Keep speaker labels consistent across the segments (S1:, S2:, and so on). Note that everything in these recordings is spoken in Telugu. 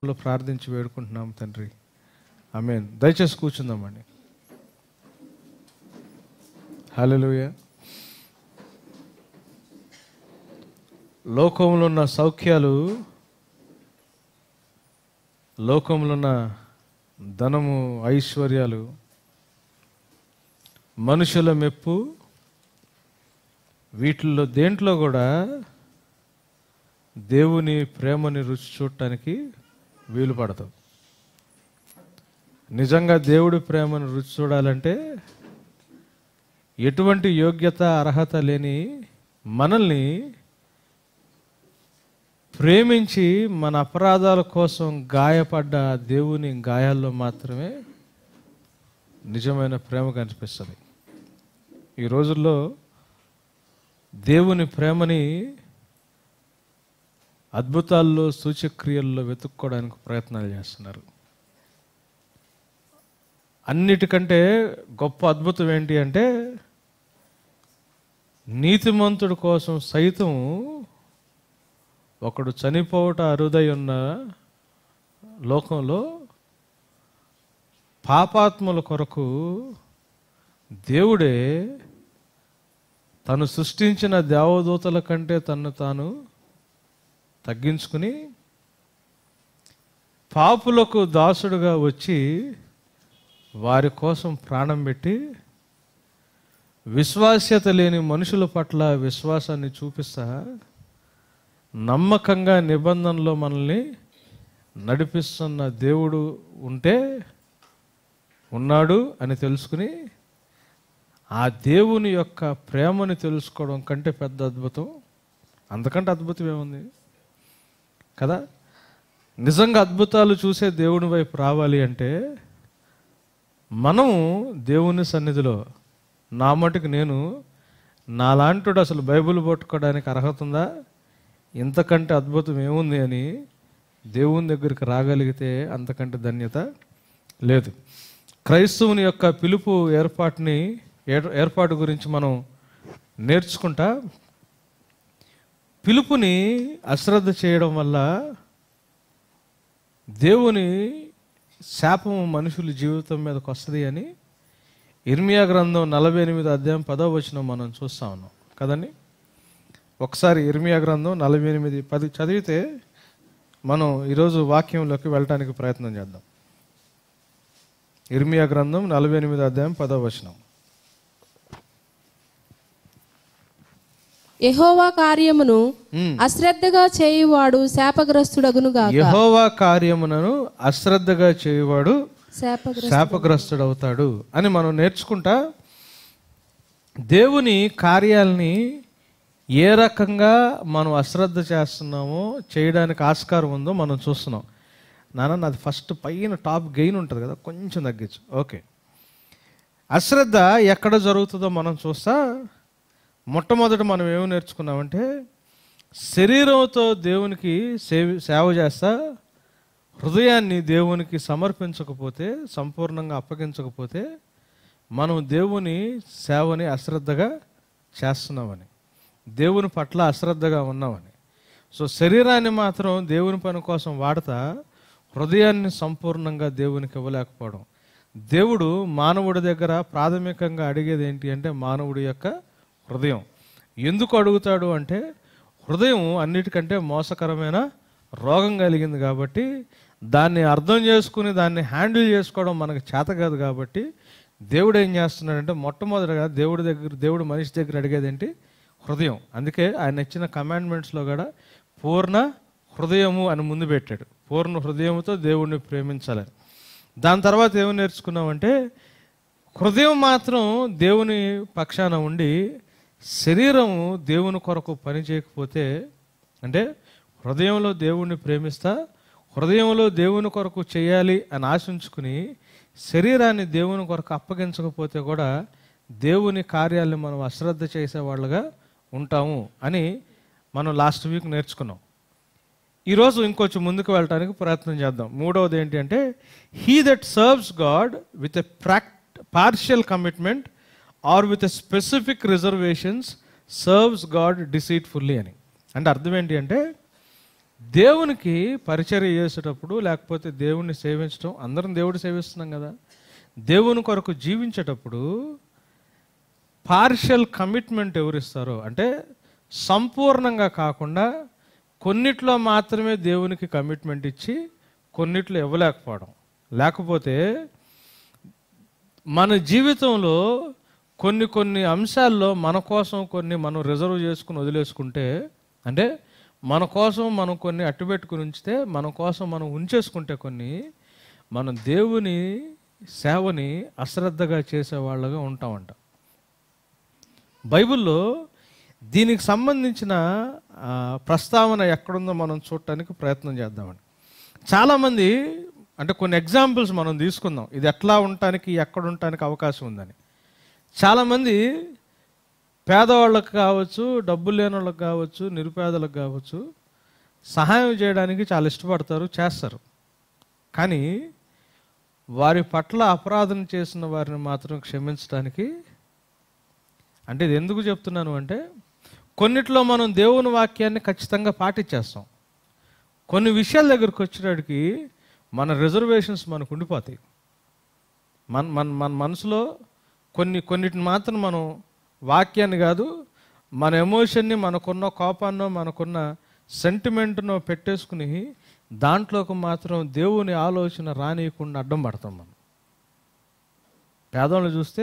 S1: నామంలో ప్రార్థించి వేడుకుంటున్నాం తండ్రి ఆమెన్ దయచేసి కూర్చుందామండి హల్లెలూయా లోకంలో ఉన్న సౌఖ్యాలు లోకంలో ఉన్న ధనము ఐశ్వర్యాలు మనుషుల మెప్పు వీటిల్లో దేంట్లో కూడా దేవుని ప్రేమని రుచి చూడటానికి వీలు పడదు నిజంగా దేవుడి ప్రేమను రుచి చూడాలంటే ఎటువంటి యోగ్యత అర్హత లేని మనల్ని ప్రేమించి మన అపరాధాల కోసం గాయపడ్డ ఆ దేవుని గాయాల్లో మాత్రమే నిజమైన ప్రేమ కనిపిస్తుంది ఈ రోజుల్లో దేవుని ప్రేమని అద్భుతాల్లో సూచక్రియల్లో వెతుక్కోవడానికి ప్రయత్నాలు చేస్తున్నారు అన్నిటికంటే గొప్ప అద్భుతం ఏంటి అంటే నీతిమంతుడి కోసం సైతం ఒకడు చనిపోవట అరుదై ఉన్న లోకంలో పాపాత్ముల కొరకు దేవుడే తను సృష్టించిన దేవదూతల కంటే తను తాను తగ్గించుకుని పాపులకు దాసుడుగా వచ్చి వారి కోసం ప్రాణం పెట్టి విశ్వాస్యత లేని మనుషుల పట్ల విశ్వాసాన్ని చూపిస్తా నమ్మకంగా నిబంధనలో మనల్ని నడిపిస్తున్న దేవుడు ఉంటే ఉన్నాడు అని తెలుసుకుని ఆ దేవుని యొక్క ప్రేమని తెలుసుకోవడం కంటే పెద్ద అద్భుతం అంతకంటే అద్భుతం ఏముంది కదా నిజంగా అద్భుతాలు చూసే దేవుని వైపు రావాలి అంటే మనం దేవుని సన్నిధిలో నా మటుకు నేను నాలాంటుడు అసలు బైబిల్ పట్టుకోవడానికి అర్హత ఉందా ఇంతకంటే అద్భుతం ఏముంది అని దేవుని దగ్గరికి రాగలిగితే అంతకంటే ధన్యత లేదు క్రైస్తవుని యొక్క పిలుపు ఏర్పాటుని ఏర్- ఏర్పాటు గురించి మనం నేర్చుకుంటా పిలుపుని అశ్రద్ధ చేయడం వల్ల దేవుని శాపం మనుషుల జీవితం మీదకి వస్తుంది అని ఇర్మియా గ్రంథం నలభై ఎనిమిది అధ్యాయం పదో వచనం మనం చూస్తా ఉన్నాం కదండి ఒకసారి ఇర్మియా గ్రంథం నలభై ఎనిమిది పది చదివితే మనం ఈరోజు వాక్యంలోకి వెళ్ళటానికి ప్రయత్నం చేద్దాం ఇర్మియా గ్రంథం నలభై ఎనిమిది అధ్యాయం పదో వచనం
S2: యెహోవా కార్యమును
S1: మ్మ్.
S2: అశ్రద్ధగా చేయువాడు శాపగ్రస్తుడగునుగా
S1: యెహోవా కార్యమునను అశ్రద్ధగా చేయువాడు
S2: శాపగ్ర
S1: శాపగ్రస్తుడవుతాడు అని మనం నేర్చుకుంటా దేవుని కార్యాలని ఏ రకంగా మనం అశ్రద్ధ చేస్తున్నామో చేయడానికి ఆస్కారం ఉందో మనం చూస్తున్నాం నాన్న నాది ఫస్ట్ పైన టాప్ గెయిన్ ఉంటుంది కదా కొంచెం తగ్గించు ఓకే అశ్రద్ధ ఎక్కడ జరుగుతుందో మనం చూస్తా మొట్టమొదట మనం ఏమి నేర్చుకున్నామంటే శరీరంతో దేవునికి సేవ సేవ చేస్తా హృదయాన్ని దేవునికి సమర్పించకపోతే సంపూర్ణంగా అప్పగించకపోతే మనం దేవుని సేవని అశ్రద్ధగా చేస్తున్నామని దేవుని పట్ల అశ్రద్ధగా ఉన్నామని సో శరీరాన్ని మాత్రం దేవుని పని కోసం వాడతా హృదయాన్ని సంపూర్ణంగా దేవునికి ఇవ్వలేకపోవడం దేవుడు మానవుడి దగ్గర ప్రాథమికంగా అడిగేది ఏంటి అంటే మానవుడి యొక్క హృదయం ఎందుకు అడుగుతాడు అంటే హృదయం అన్నిటికంటే మోసకరమైన రోగం కలిగింది కాబట్టి దాన్ని అర్థం చేసుకుని దాన్ని హ్యాండిల్ చేసుకోవడం మనకు చేత కాదు కాబట్టి దేవుడు ఏం చేస్తున్నాడంటే మొట్టమొదటిగా దేవుడి దగ్గర దేవుడు మనిషి దగ్గర అడిగేది ఏంటి హృదయం అందుకే ఆయన ఇచ్చిన కమాండ్మెంట్స్లో కూడా పూర్ణ హృదయము అని ముందు పెట్టాడు పూర్ణ హృదయముతో దేవుడిని ప్రేమించాలని దాని తర్వాత ఏమి నేర్చుకున్నామంటే హృదయం మాత్రం దేవుని పక్షాన ఉండి శరీరం దేవుని కొరకు పని చేయకపోతే అంటే హృదయంలో దేవుణ్ణి ప్రేమిస్తా హృదయంలో దేవుని కొరకు చేయాలి అని ఆశించుకుని శరీరాన్ని దేవుని కొరకు అప్పగించకపోతే కూడా దేవుని కార్యాలను మనం అశ్రద్ధ చేసేవాళ్ళుగా ఉంటాము అని మనం లాస్ట్ వీక్ నేర్చుకున్నాం ఈరోజు ఇంకొంచెం ముందుకు వెళ్ళడానికి ప్రయత్నం చేద్దాం మూడవది ఏంటి అంటే he that serves God with a ప్రాక్ partial commitment or with a specific reservations serves God deceitfully అని అంటే అర్థం ఏంటి అంటే దేవునికి పరిచర్య చేసేటప్పుడు లేకపోతే దేవుణ్ణి సేవించడం అందరం దేవుడు సేవిస్తున్నాం కదా దేవుని కొరకు జీవించేటప్పుడు పార్షియల్ కమిట్మెంట్ ఎవరిస్తారో అంటే సంపూర్ణంగా కాకుండా కొన్నిట్లో మాత్రమే దేవునికి కమిట్మెంట్ ఇచ్చి కొన్నిట్లో ఇవ్వలేకపోవడం లేకపోతే మన జీవితంలో కొన్ని కొన్ని అంశాల్లో మన కోసం కొన్ని మనం రిజర్వ్ చేసుకుని వదిలేసుకుంటే అంటే మన కోసం మనం కొన్ని అట్టుపెట్టుకుని ఉంచితే మన కోసం మనం ఉంచేసుకుంటే కొన్ని మనం దేవుని సేవని అశ్రద్ధగా చేసేవాళ్ళగా ఉంటామంట బైబిల్లో దీనికి సంబంధించిన ఆ, ప్రస్తావన ఎక్కడుందో మనం చూడటానికి ప్రయత్నం చేద్దామండి చాలామంది అంటే కొన్ని ఎగ్జాంపుల్స్ మనం తీసుకుందాం ఇది ఎట్లా ఉండటానికి ఎక్కడ ఉండటానికి అవకాశం ఉందని చాలామంది పేదవాళ్ళకి కావచ్చు డబ్బు లేని వాళ్ళకి కావచ్చు నిరుపేదలకు కావచ్చు సహాయం చేయడానికి చాలా ఇష్టపడతారు చేస్తారు కానీ వారి పట్ల అపరాధం చేసిన వారిని మాత్రం క్షమించడానికి అంటే ఇది ఎందుకు చెప్తున్నాను అంటే కొన్నిట్లో మనం దేవుని వాక్యాన్ని ఖచ్చితంగా పాటించేస్తాం కొన్ని విషయాల దగ్గరికి వచ్చేటడికి మన రిజర్వేషన్స్ మనకు ఉండిపోతాయి మన మన మన మనసులో కొన్ని కొన్నిటిని మాత్రం మనం వాక్యాన్ని కాదు మన ఎమోషన్ని మనకున్న కోపాన్నో మనకున్న సెంటిమెంట్నో పెట్టేసుకుని దాంట్లోకి మాత్రం దేవుని ఆలోచన రానియకుండా అడ్డం పడతాం మనం పేదవాళ్ళు చూస్తే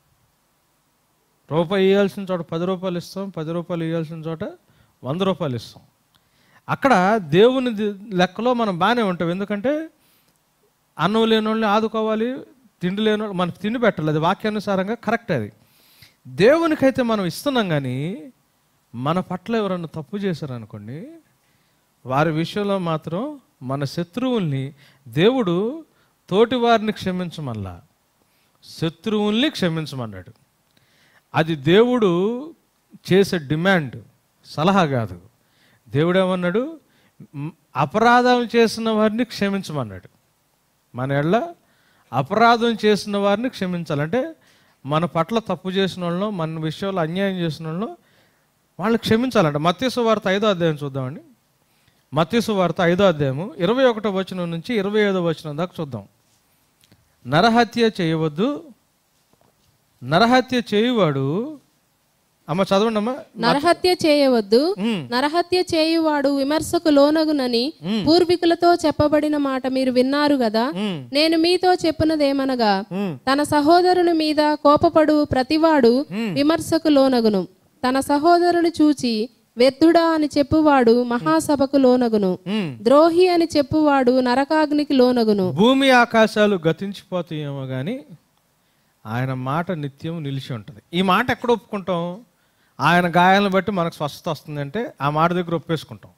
S1: రూపాయి ఇవ్వాల్సిన చోట పది రూపాయలు ఇస్తాం పది రూపాయలు ఇవ్వాల్సిన చోట వంద రూపాయలు ఇస్తాం అక్కడ దేవుని ది- లెక్కలో మనం బాగానే ఉంటాం ఎందుకంటే అన్నం లేని వాళ్ళని ఆదుకోవాలి తిండి లేని వాళ్ళు మనకు తిండి పెట్టాలి అది వాక్యానుసారంగా కరెక్ట్ అది దేవునికైతే మనం ఇస్తున్నాం కానీ మన పట్ల ఎవరన్నా తప్పు చేశారనుకోండి వారి విషయంలో మాత్రం మన శత్రువుల్ని దేవుడు తోటి వారిని క్షమించమల్లా శత్రువుల్ని క్షమించమన్నాడు అది దేవుడు చేసే డిమాండ్ సలహా కాదు దేవుడు ఏమన్నాడు "మ్, అపరాధం చేసిన వారిని క్షమించమన్నాడు మన ఎళ్ళ అపరాధం చేసిన వారిని క్షమించాలంటే మన పట్ల తప్పు చేసిన వాళ్ళను మన విషయంలో అన్యాయం చేసిన వాళ్ళను వాళ్ళని క్షమించాలంట మత్స్సు వార్త ఐదో అధ్యాయం చూద్దామండి మత్స్సు వార్త ఐదో అధ్యాయము ఇరవై ఒకటో వచనం నుంచి ఇరవై ఐదో వచనం దాకా చూద్దాం నరహత్య చేయవద్దు నరహత్య చేయువాడు అమ్మ చదవండి అమ్మా
S2: నరహత్య చేయవద్దు
S1: ఉమ్,
S2: నరహత్య చేయువాడు విమర్శకు లోనగునని పూర్వీకులతో చెప్పబడిన మాట మీరు విన్నారు కదా
S1: ఉమ్,
S2: నేను మీతో చెప్పునదేమనగా
S1: ఉమ్.
S2: తన సహోదరుని మీద కోపపడు ప్రతివాడు విమర్శకు లోనగును తన సహోదరుని చూచి వ్యర్థుడా అని చెప్పువాడు మహాసభకు లోనగును
S1: ఉమ్.
S2: ద్రోహి అని చెప్పువాడు నరకాగ్నికి లోనగును
S1: భూమి ఆకాశాలు గతించిపోతాయేమో కానీ ఆయన మాట నిత్యం నిలిచి ఉంటుంది ఈ మాట ఎక్కడ ఒప్పుకుంటాం ఆయన గాయాలను బట్టి మనకు స్వస్థత వస్తుందంటే ఆ మాట దగ్గర ఒప్పేసుకుంటాం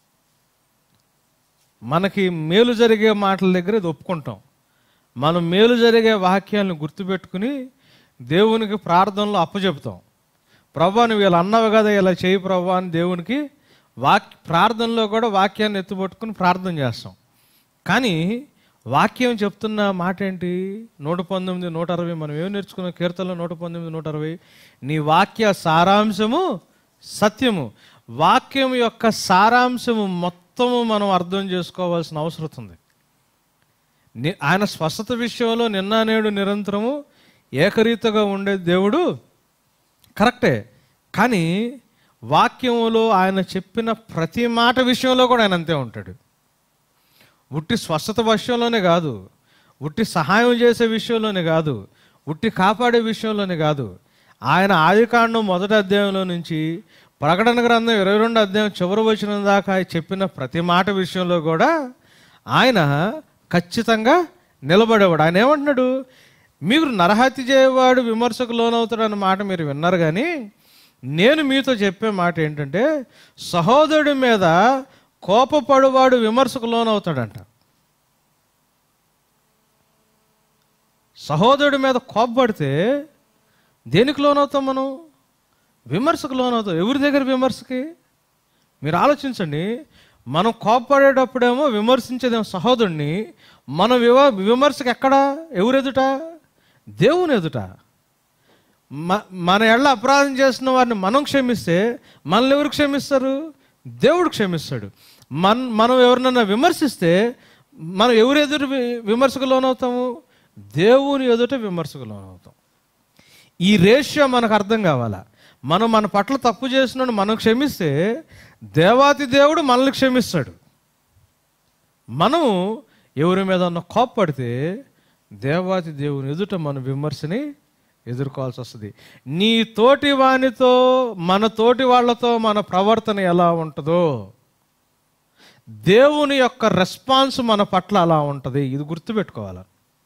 S1: మనకి మేలు జరిగే మాటల దగ్గర ఇది ఒప్పుకుంటాం మనం మేలు జరిగే వాక్యాలను గుర్తుపెట్టుకుని దేవునికి ప్రార్థనలో అప్పచెపుతాం ప్రభా నువ్వు ఇలా అన్నావు కదా ఇలా చేయి ప్రభా అని దేవునికి వాక్ ప్రార్థనలో కూడా వాక్యాన్ని ఎత్తుపట్టుకుని ప్రార్థన చేస్తాం కానీ వాక్యం చెప్తున్న మాట ఏంటి నూట పంతొమ్మిది నూట అరవై మనం ఏం నేర్చుకున్నాం కీర్తనలో నూట పంతొమ్మిది నూట అరవై నీ వాక్య సారాంశము సత్యము వాక్యం యొక్క సారాంశము మొత్తము మనం అర్థం చేసుకోవాల్సిన అవసరం ఉంది ని- ఆయన స్వస్థత విషయంలో నిన్న నేడు నిరంతరము ఏకరీతిగా ఉండే దేవుడు కరెక్టే కానీ వాక్యములో ఆయన చెప్పిన ప్రతి మాట విషయంలో కూడా ఆయన అంతే ఉంటాడు ఉట్టి స్వస్థత విషయంలోనే కాదు ఉట్టి సహాయం చేసే విషయంలోనే కాదు ఉట్టి కాపాడే విషయంలోనే కాదు ఆయన ఆదికాండం మొదటి అధ్యాయంలో నుంచి ప్రకటన గ్రంథం ఇరవై రెండు అధ్యాయం చివరి వచ్చిన దాకా చెప్పిన ప్రతి మాట విషయంలో కూడా ఆయన ఖచ్చితంగా నిలబడేవాడు ఆయన ఏమంటున్నాడు మీరు నరహత్య చేయవాడు విమర్శకు లోనవుతాడు అన్న మాట మీరు విన్నారు కానీ నేను మీతో చెప్పే మాట ఏంటంటే సహోదరుడి మీద కోపపడువాడు విమర్శకు లోనవుతాడంట సహోదరుడి మీద కోపపడితే దేనికి లోనవుతాం మనం విమర్శకు లోనవుతాం ఎవరి దగ్గర విమర్శకి మీరు ఆలోచించండి మనం కోపపడేటప్పుడేమో విమర్శించేదేమో సహోదరుడిని మన వివ విమర్శకు ఎక్కడ ఎవరెదుట దేవుని ఎదుట మ- మన ఎళ్ళ అపరాధం చేసిన వారిని మనం క్షమిస్తే మనల్ని ఎవరు క్షమిస్తారు దేవుడు క్షమిస్తాడు మన మనం ఎవరినన్నా విమర్శిస్తే మనం ఎవరు ఎదురు వి- విమర్శకు లోనవుతాము దేవుని ఎదుట విమర్శకు లోనవుతాం ఈ రేషియో మనకు అర్థం కావాలా మనం మన పట్ల తప్పు చేసినోడు మనం క్షమిస్తే దేవాతి దేవుడు మనల్ని క్షమిస్తాడు మనం ఎవరి మీద ఉన్న కోప్పడితే దేవాతి దేవుని ఎదుట మన విమర్శని ఎదుర్కోవాల్సి వస్తుంది నీ తోటి వానితో మన తోటి వాళ్ళతో మన ప్రవర్తన ఎలా ఉంటుందో దేవుని యొక్క రెస్పాన్స్ మన పట్ల అలా ఉంటుంది ఇది గుర్తుపెట్టుకోవాలి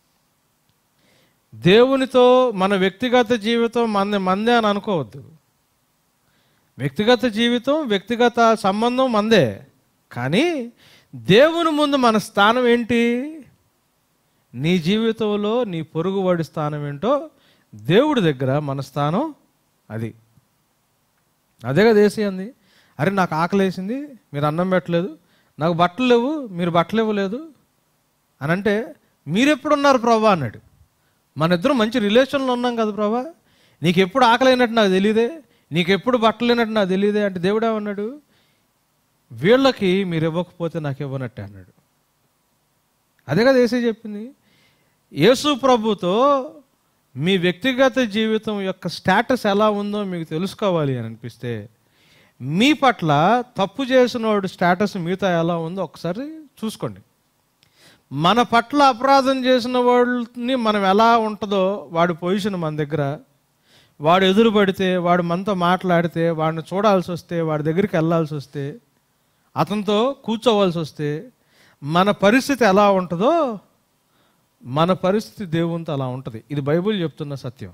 S1: దేవునితో మన వ్యక్తిగత జీవితం మంది మందే అని అనుకోవద్దు వ్యక్తిగత జీవితం వ్యక్తిగత సంబంధం మందే కానీ దేవుని ముందు మన స్థానం ఏంటి నీ జీవితంలో నీ పొరుగువాడి స్థానం ఏంటో దేవుడి దగ్గర మన స్థానం అది అదే కదా వేసి అంది అరే నాకు ఆకలి వేసింది మీరు అన్నం పెట్టలేదు నాకు బట్టలు లేవు మీరు బట్టలు ఇవ్వలేదు అని అంటే మీరెప్పుడున్నారు ప్రభా అన్నాడు మన ఇద్దరం మంచి రిలేషన్లో ఉన్నాం కదా ప్రభా నీకు ఎప్పుడు ఆకలి అయినట్టు నాకు తెలియదే నీకు ఎప్పుడు బట్టలు అయినట్టు నాకు తెలియదే అంటే దేవుడు ఏమన్నాడు వీళ్ళకి మీరు ఇవ్వకపోతే నాకు ఇవ్వనట్టే అన్నాడు అదే కదా ఏసీ చెప్పింది యేసు ప్రభుతో మీ వ్యక్తిగత జీవితం యొక్క స్టేటస్ ఎలా ఉందో మీకు తెలుసుకోవాలి అని అనిపిస్తే మీ పట్ల తప్పు చేసిన వాడు స్టేటస్ మీతో ఎలా ఉందో ఒకసారి చూసుకోండి మన పట్ల అపరాధం చేసిన వాళ్ళని మనం ఎలా ఉంటుందో వాడి పొజిషన్ మన దగ్గర వాడు ఎదురు పడితే వాడు మనతో మాట్లాడితే వాడిని చూడాల్సి వస్తే వాడి దగ్గరికి వెళ్ళాల్సి వస్తే అతనితో కూర్చోవాల్సి వస్తే మన పరిస్థితి ఎలా ఉంటుందో మన పరిస్థితి దేవునితో అలా ఉంటుంది ఇది బైబిల్ చెప్తున్న సత్యం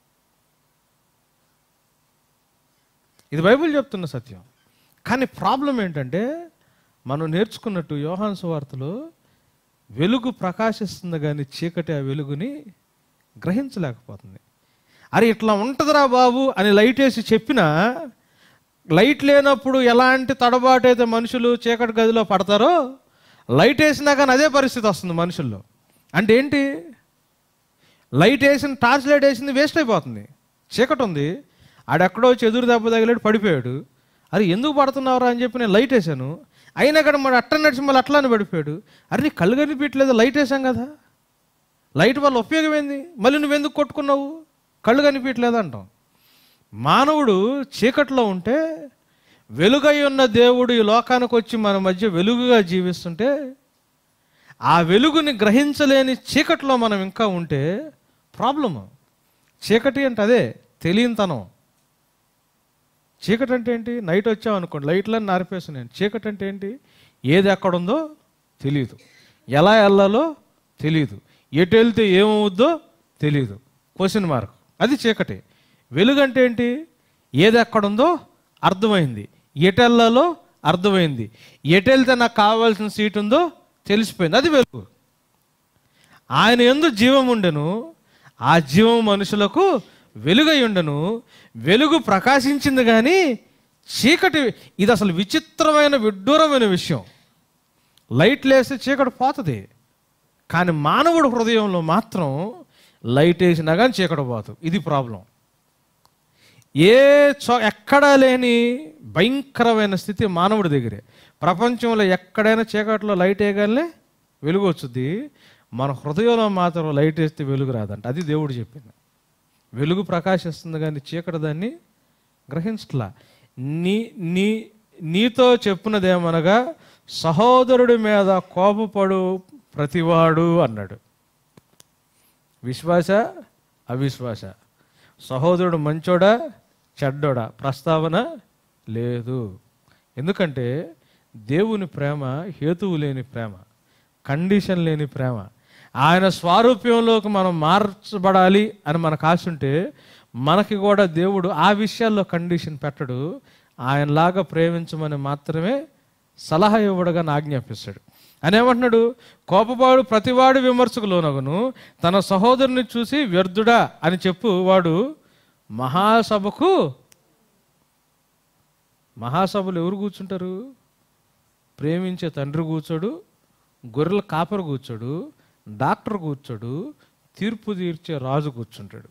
S1: ఇది బైబిల్ చెప్తున్న సత్యం కానీ ప్రాబ్లం ఏంటంటే మనం నేర్చుకున్నట్టు యోహాన్ సువార్తలో వెలుగు ప్రకాశిస్తుంది కానీ చీకటి ఆ వెలుగుని గ్రహించలేకపోతుంది అరే ఇట్లా ఉంటుందిరా బాబు అని లైట్ వేసి చెప్పినా లైట్ లేనప్పుడు ఎలాంటి తడబాటు అయితే మనుషులు చీకటి గదిలో పడతారో లైట్ వేసినా కానీ అదే పరిస్థితి వస్తుంది మనుషుల్లో అంటే ఏంటి లైట్ వేసిన టార్చ్ లైట్ వేసింది వేస్ట్ అయిపోతుంది చీకటి ఉంది ఆడెక్కడో వచ్చి ఎదురు దెబ్బ తగిలాడు పడిపోయాడు అరే ఎందుకు పడుతున్నావురా అని చెప్పి నేను లైట్ వేసాను అయినా కూడా మరి అట్ట నడిచి మళ్ళీ అట్లానే పడిపోయాడు అరే నీ కళ్ళు కనిపించలేదు లైట్ వేసాం కదా లైట్ వల్ల ఉపయోగం ఏంది మళ్ళీ నువ్వు ఎందుకు కొట్టుకున్నావు కళ్ళు కనిపించలేదు అంటాం మానవుడు చీకట్లో ఉంటే వెలుగై ఉన్న దేవుడు ఈ లోకానికి వచ్చి మన మధ్య వెలుగుగా జీవిస్తుంటే ఆ వెలుగుని గ్రహించలేని చీకట్లో మనం ఇంకా ఉంటే ప్రాబ్లము చీకటి అంటే అదే తెలియనితనం చీకటి అంటే ఏంటి నైట్ వచ్చాం అనుకోండి లైట్లను నారిపేస్తున్నాను చీకటి అంటే ఏంటి ఏది ఎక్కడుందో తెలియదు ఎలా వెళ్ళాలో తెలియదు ఎటు వెళ్తే ఏమవుద్దో తెలియదు క్వశ్చన్ మార్క్ అది చీకటి వెలుగు అంటే ఏంటి ఏది ఎక్కడుందో అర్థమైంది ఎటు వెళ్ళాలో అర్థమైంది ఎటు వెళ్తే నాకు కావాల్సిన సీట్ ఉందో తెలిసిపోయింది అది వెలుగు ఆయన ఎందు జీవం ఉండెను ఆ జీవం మనుషులకు వెలుగై ఉండను వెలుగు ప్రకాశించింది కానీ చీకటి ఇది అసలు విచిత్రమైన విడ్డూరమైన విషయం లైట్ లేస్తే చీకటి పోతుంది కానీ మానవుడు హృదయంలో మాత్రం లైట్ వేసినా కానీ చీకటి పోదు ఇది ప్రాబ్లం ఏ చో ఎక్కడా లేని భయంకరమైన స్థితి మానవుడి దగ్గరే ప్రపంచంలో ఎక్కడైనా చీకట్లో లైట్ వేయగానే వెలుగు వచ్చుద్ది మన హృదయంలో మాత్రం లైట్ వేస్తే వెలుగు రాదంట అది దేవుడు చెప్పింది వెలుగు ప్రకాశిస్తుంది కానీ చీకటి దాన్ని గ్రహించట్లా నీ నీ నీతో చెప్పినదేమనగా సహోదరుడి మీద కోపపడు ప్రతివాడు అన్నాడు విశ్వాస అవిశ్వాస సహోదరుడు మంచోడా చెడ్డోడా ప్రస్తావన లేదు ఎందుకంటే దేవుని ప్రేమ హేతువు లేని ప్రేమ కండిషన్ లేని ప్రేమ ఆయన స్వారూప్యంలోకి మనం మార్చబడాలి అని మనకు ఆశ ఉంటే మనకి కూడా దేవుడు ఆ విషయాల్లో కండిషన్ పెట్టడు ఆయనలాగా ప్రేమించమని మాత్రమే సలహా ఇవ్వడగా ఆజ్ఞాపిస్తాడు అని ఏమంటున్నాడు కోపపాడు ప్రతివాడు విమర్శకు లోనగును తన సహోదరుని చూసి వ్యర్థుడా అని చెప్పు వాడు మహాసభకు మహాసభలు ఎవరు కూర్చుంటారు ప్రేమించే తండ్రి కూర్చోడు గొర్రెల కాపరు కూర్చోడు డాక్టర్ కూర్చోడు తీర్పు తీర్చే రాజు కూర్చుంటాడు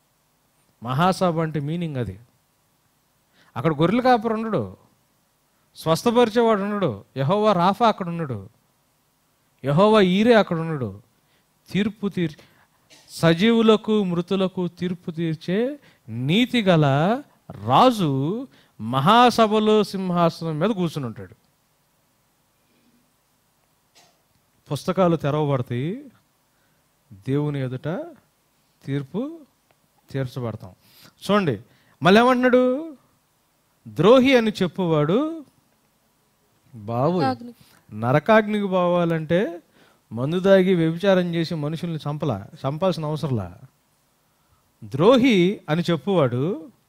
S1: మహాసభ అంటే మీనింగ్ అది అక్కడ గొర్రెల కాపరు ఉండడు స్వస్థపరిచేవాడు ఉన్నాడు యహోవా రాఫా అక్కడ ఉన్నాడు యహోవా ఈరే అక్కడ ఉన్నాడు తీర్పు తీర్ సజీవులకు మృతులకు తీర్పు తీర్చే నీతి గల రాజు మహాసభలో సింహాసనం మీద కూర్చుని ఉంటాడు పుస్తకాలు తెరవబడతాయి దేవుని ఎదుట తీర్పు తీర్చబడతాం చూడండి మళ్ళీ ఏమంటున్నాడు ద్రోహి అని చెప్పువాడు బాబు నరకాగ్నికి పోవాలంటే మందు దాగి వ్యభిచారం చేసి మనుషుల్ని చంపలా చంపాల్సిన అవసరంలా ద్రోహి అని చెప్పువాడు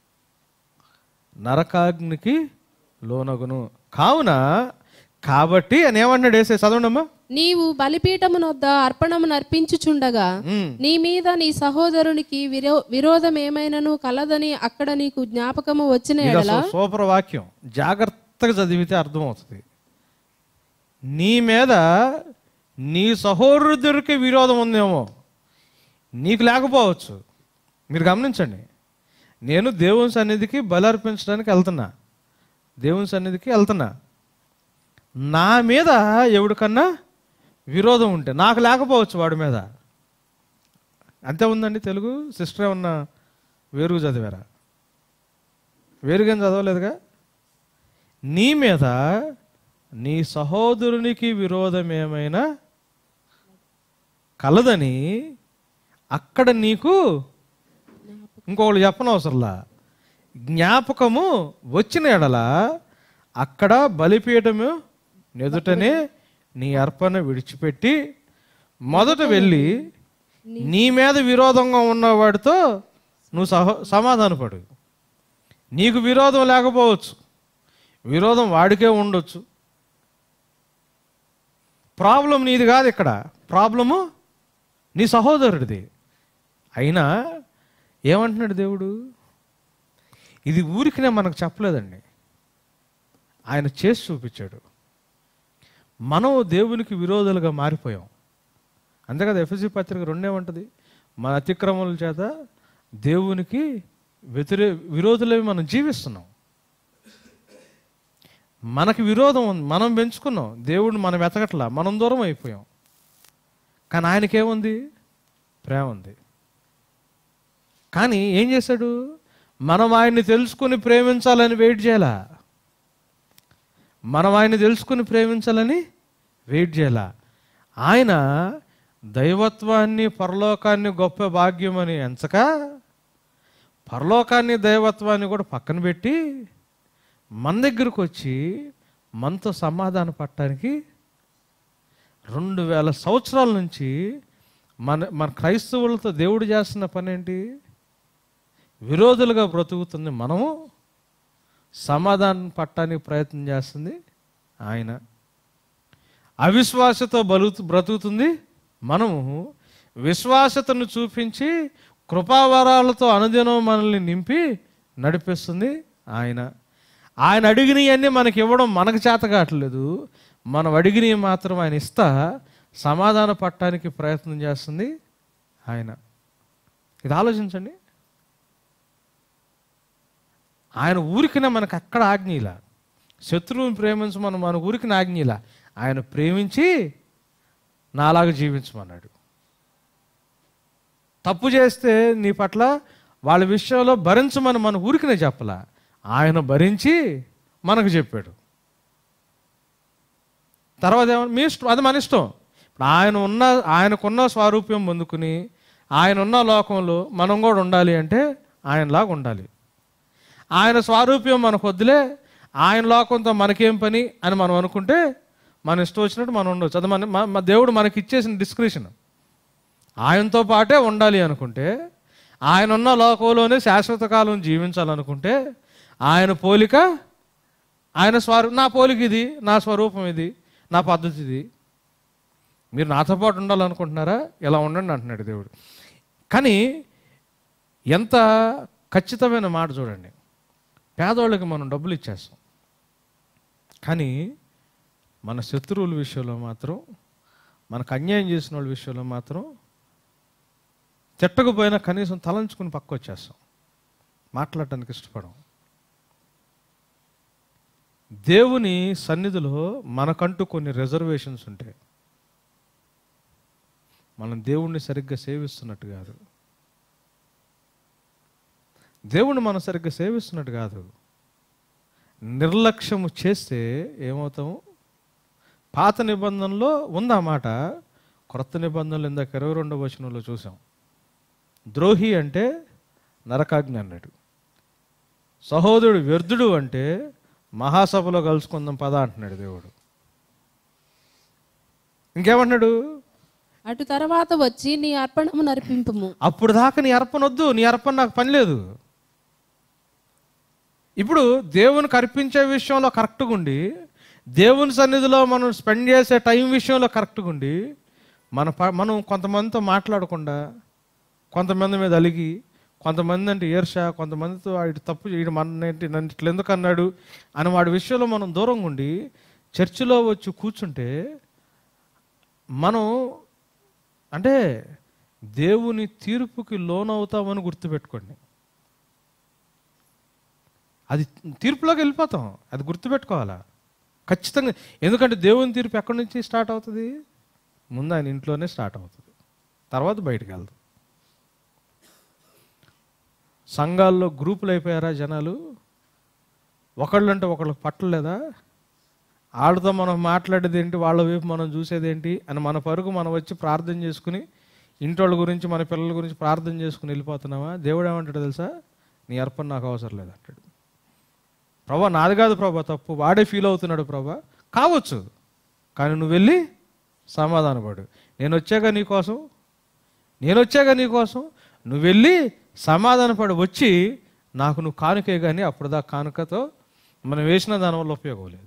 S1: నరకాగ్నికి లోనగును కావున కాబట్టి అని ఏమన్నాడు వేసే చదవండమ్మా
S2: నీవు బలిపీఠమునొద్ద అర్పణము నర్పించుచుండగా
S1: ఉమ్.
S2: నీ మీద నీ సహోదరునికి విరో విరోధం ఏమైనను కలదని అక్కడ నీకు జ్ఞాపకము వచ్చిన
S1: ఇది
S2: ఎడల
S1: అసలు సూపర్ వాక్యం జాగ్రత్తగా చదివితే అర్థమవుతుంది నీ మీద నీ సహోదరుడికి విరోధం ఉందేమో నీకు లేకపోవచ్చు మీరు గమనించండి నేను దేవుని సన్నిధికి బలి అర్పించడానికి వెళ్తున్నా దేవుని సన్నిధికి వెళ్తున్నా నా మీద ఎవడికన్నా విరోధం ఉంటే నాకు లేకపోవచ్చు వాడి మీద అంతే ఉందండి తెలుగు సిస్టర్ ఏమన్నా వేరుగా చదివారా వేరుగా ఏం చదవలేదుగా నీ మీద నీ సహోదరునికి విరోధం ఏమైనా కలదని అక్కడ నీకు ఇంకొకళ్ళు చెప్పనవసరంలా జ్ఞాపకము వచ్చిన ఎడల అక్కడ బలిపీఠము నెదుటనే నీ అర్పణ విడిచిపెట్టి మొదట వెళ్ళి నీ మీద విరోధంగా ఉన్నవాడితో నువ్వు సహ సమాధానపడు నీకు విరోధం లేకపోవచ్చు విరోధం వాడికే ఉండొచ్చు ప్రాబ్లం నీది కాదు ఇక్కడ ప్రాబ్లము నీ సహోదరుడిది అయినా ఏమంటున్నాడు దేవుడు ఇది ఊరికినే మనకు చెప్పలేదండి ఆయన చేసి చూపించాడు మనం దేవునికి విరోధులుగా మారిపోయాం అంతే కదా ఎఫ్ఎస్సి పత్రిక రెండేమంటది మన అతిక్రమల చేత దేవునికి వ్యతిరే విరోధులవి మనం జీవిస్తున్నాం మనకి విరోధం ఉంది మనం పెంచుకున్నాం దేవుడిని మనం వెతకట్లా మనం దూరం అయిపోయాం కానీ ఆయనకేముంది ప్రేమ ఉంది కానీ ఏం చేశాడు మనం ఆయన్ని తెలుసుకుని ప్రేమించాలని వెయిట్ చేయాల మనం ఆయన్ని తెలుసుకుని ప్రేమించాలని వెయిట్ చేయాల ఆయన దైవత్వాన్ని పరలోకాన్ని గొప్ప భాగ్యం అని ఎంచక పరలోకాన్ని దైవత్వాన్ని కూడా పక్కన పెట్టి మన దగ్గరకు వచ్చి మనతో సమాధాన పడటానికి రెండు వేల సంవత్సరాల నుంచి మన మన క్రైస్తవులతో దేవుడు చేస్తున్న పని ఏంటి విరోధులుగా బ్రతుకుతుంది మనము సమాధానం పట్టడానికి ప్రయత్నం చేస్తుంది ఆయన అవిశ్వాసతో బలుగు బ్రతుకుతుంది మనము విశ్వాసతను చూపించి కృపావరాలతో అనుదినం మనల్ని నింపి నడిపిస్తుంది ఆయన ఆయన అడిగినవన్నీ మనకి ఇవ్వడం మనకు చేత కావట్లేదు మనం అడిగినవి మాత్రం ఆయన ఇస్తా సమాధాన పట్టడానికి ప్రయత్నం చేస్తుంది ఆయన ఇది ఆలోచించండి ఆయన ఊరికిన మనకు అక్కడ ఆజ్ఞీల శత్రువుని ప్రేమించమని మన ఊరికి ఆజ్ఞీల ఆయన ప్రేమించి నాలాగా జీవించమన్నాడు తప్పు చేస్తే నీ పట్ల వాళ్ళ విషయంలో భరించమని మన ఊరికినే చెప్పలా ఆయన భరించి మనకు చెప్పాడు తర్వాత ఏమన్నా మీ ఇష్టం అది మన ఇష్టం ఇప్పుడు ఆయన ఉన్న ఆయనకున్న స్వారూప్యం పొందుకుని ఆయన ఉన్న లోకంలో మనం కూడా ఉండాలి అంటే ఆయనలాగా ఉండాలి ఆయన స్వారూప్యం మనకు వద్దులే ఆయన లోకంతో మనకేం పని అని మనం అనుకుంటే మన ఇష్టం వచ్చినట్టు మనం ఉండొచ్చు అది మన మ- మన దేవుడు మనకి ఇచ్చేసిన డిస్క్రిప్షన్ ఆయనతో పాటే ఉండాలి అనుకుంటే ఆయన ఉన్న లోకంలోనే శాశ్వత కాలం జీవించాలనుకుంటే ఆయన పోలిక ఆయన స్వరూ నా పోలిక ఇది నా స్వరూపం ఇది నా పద్ధతి ఇది మీరు నాతో పాటు ఉండాలనుకుంటున్నారా ఇలా ఉండండి అంటున్నాడు దేవుడు కానీ ఎంత ఖచ్చితమైన మాట చూడండి పేదవాళ్ళకి మనం డబ్బులు ఇచ్చేస్తాం కానీ మన శత్రువుల విషయంలో మాత్రం మనకు అన్యాయం చేసిన వాళ్ళ విషయంలో మాత్రం తిట్టకపోయినా కనీసం తలంచుకుని పక్క వచ్చేస్తాం మాట్లాడటానికి ఇష్టపడం దేవుని సన్నిధిలో మనకంటూ కొన్ని రిజర్వేషన్స్ ఉంటాయి మనం దేవుణ్ణి సరిగ్గా సేవిస్తున్నట్టు కాదు దేవుణ్ణి మనం సరిగ్గా సేవిస్తున్నట్టు కాదు నిర్లక్ష్యము చేస్తే ఏమవుతాము పాత నిబంధనలో ఉందా మాట క్రొత్త నిబంధనలు ఇందాక ఇరవై రెండవ వచనంలో చూసాం ద్రోహి అంటే నరకాజ్ఞ అన్నాడు సహోదరుడు వ్యర్థుడు అంటే మహాసభలో కలుసుకుందాం పద అంటున్నాడు దేవుడు ఇంకేమంటున్నాడు
S2: అటు తర్వాత వచ్చి నీ అర్పణము నర్పింపుము
S1: అప్పుడు దాకా నీ అర్పణ వద్దు నీ అర్పణ నాకు పని లేదు ఇప్పుడు దేవునికి అర్పించే విషయంలో కరెక్ట్గా ఉండి దేవుని సన్నిధిలో మనం స్పెండ్ చేసే టైం విషయంలో కరెక్ట్గా ఉండి మన ప- మనం కొంతమందితో మాట్లాడకుండా కొంతమంది మీద అలిగి కొంతమంది అంటే ఈర్ష కొంతమందితో వాడి తప్పు చేయడం మన ఏంటి నన్ను ఇట్లా ఎందుకు అన్నాడు అని వాడి విషయంలో మనం దూరంగా ఉండి చర్చిలో వచ్చి కూర్చుంటే మనం అంటే దేవుని తీర్పుకి లోనవుతామని గుర్తుపెట్టుకోండి అది తీర్పులోకి వెళ్ళిపోతాం అది గుర్తుపెట్టుకోవాలా ఖచ్చితంగా ఎందుకంటే దేవుని తీర్పు ఎక్కడి నుంచి స్టార్ట్ అవుతుంది ముందు ఆయన ఇంట్లోనే స్టార్ట్ అవుతుంది తర్వాత బయటికి వెళ్తాం సంఘాల్లో గ్రూపులు అయిపోయారా జనాలు ఒకళ్ళంటే ఒకళ్ళకి పట్టలేదా వాళ్ళతో మనం మాట్లాడేది ఏంటి వాళ్ళ వైపు మనం చూసేది ఏంటి అని మన పరుగు మనం వచ్చి ప్రార్థన చేసుకుని ఇంటోళ్ళ గురించి మన పిల్లల గురించి ప్రార్థన చేసుకుని వెళ్ళిపోతున్నామా దేవుడు ఏమంటాడు తెలుసా నీ అర్పణ నాకు అవసరం లేదు అంటాడు ప్రభా నాది కాదు ప్రభా తప్పు వాడే ఫీల్ అవుతున్నాడు ప్రభా కావచ్చు కానీ నువ్వు వెళ్ళి సమాధానపడు నేను వచ్చాక నీ కోసం నేను వచ్చాక నీ కోసం నువ్వు వెళ్ళి సమాధానపడి వచ్చి నాకు నువ్వు కానుకే కానీ అప్పుడు దా కానుకతో మనం వేసిన దాని వల్ల ఉపయోగం లేదు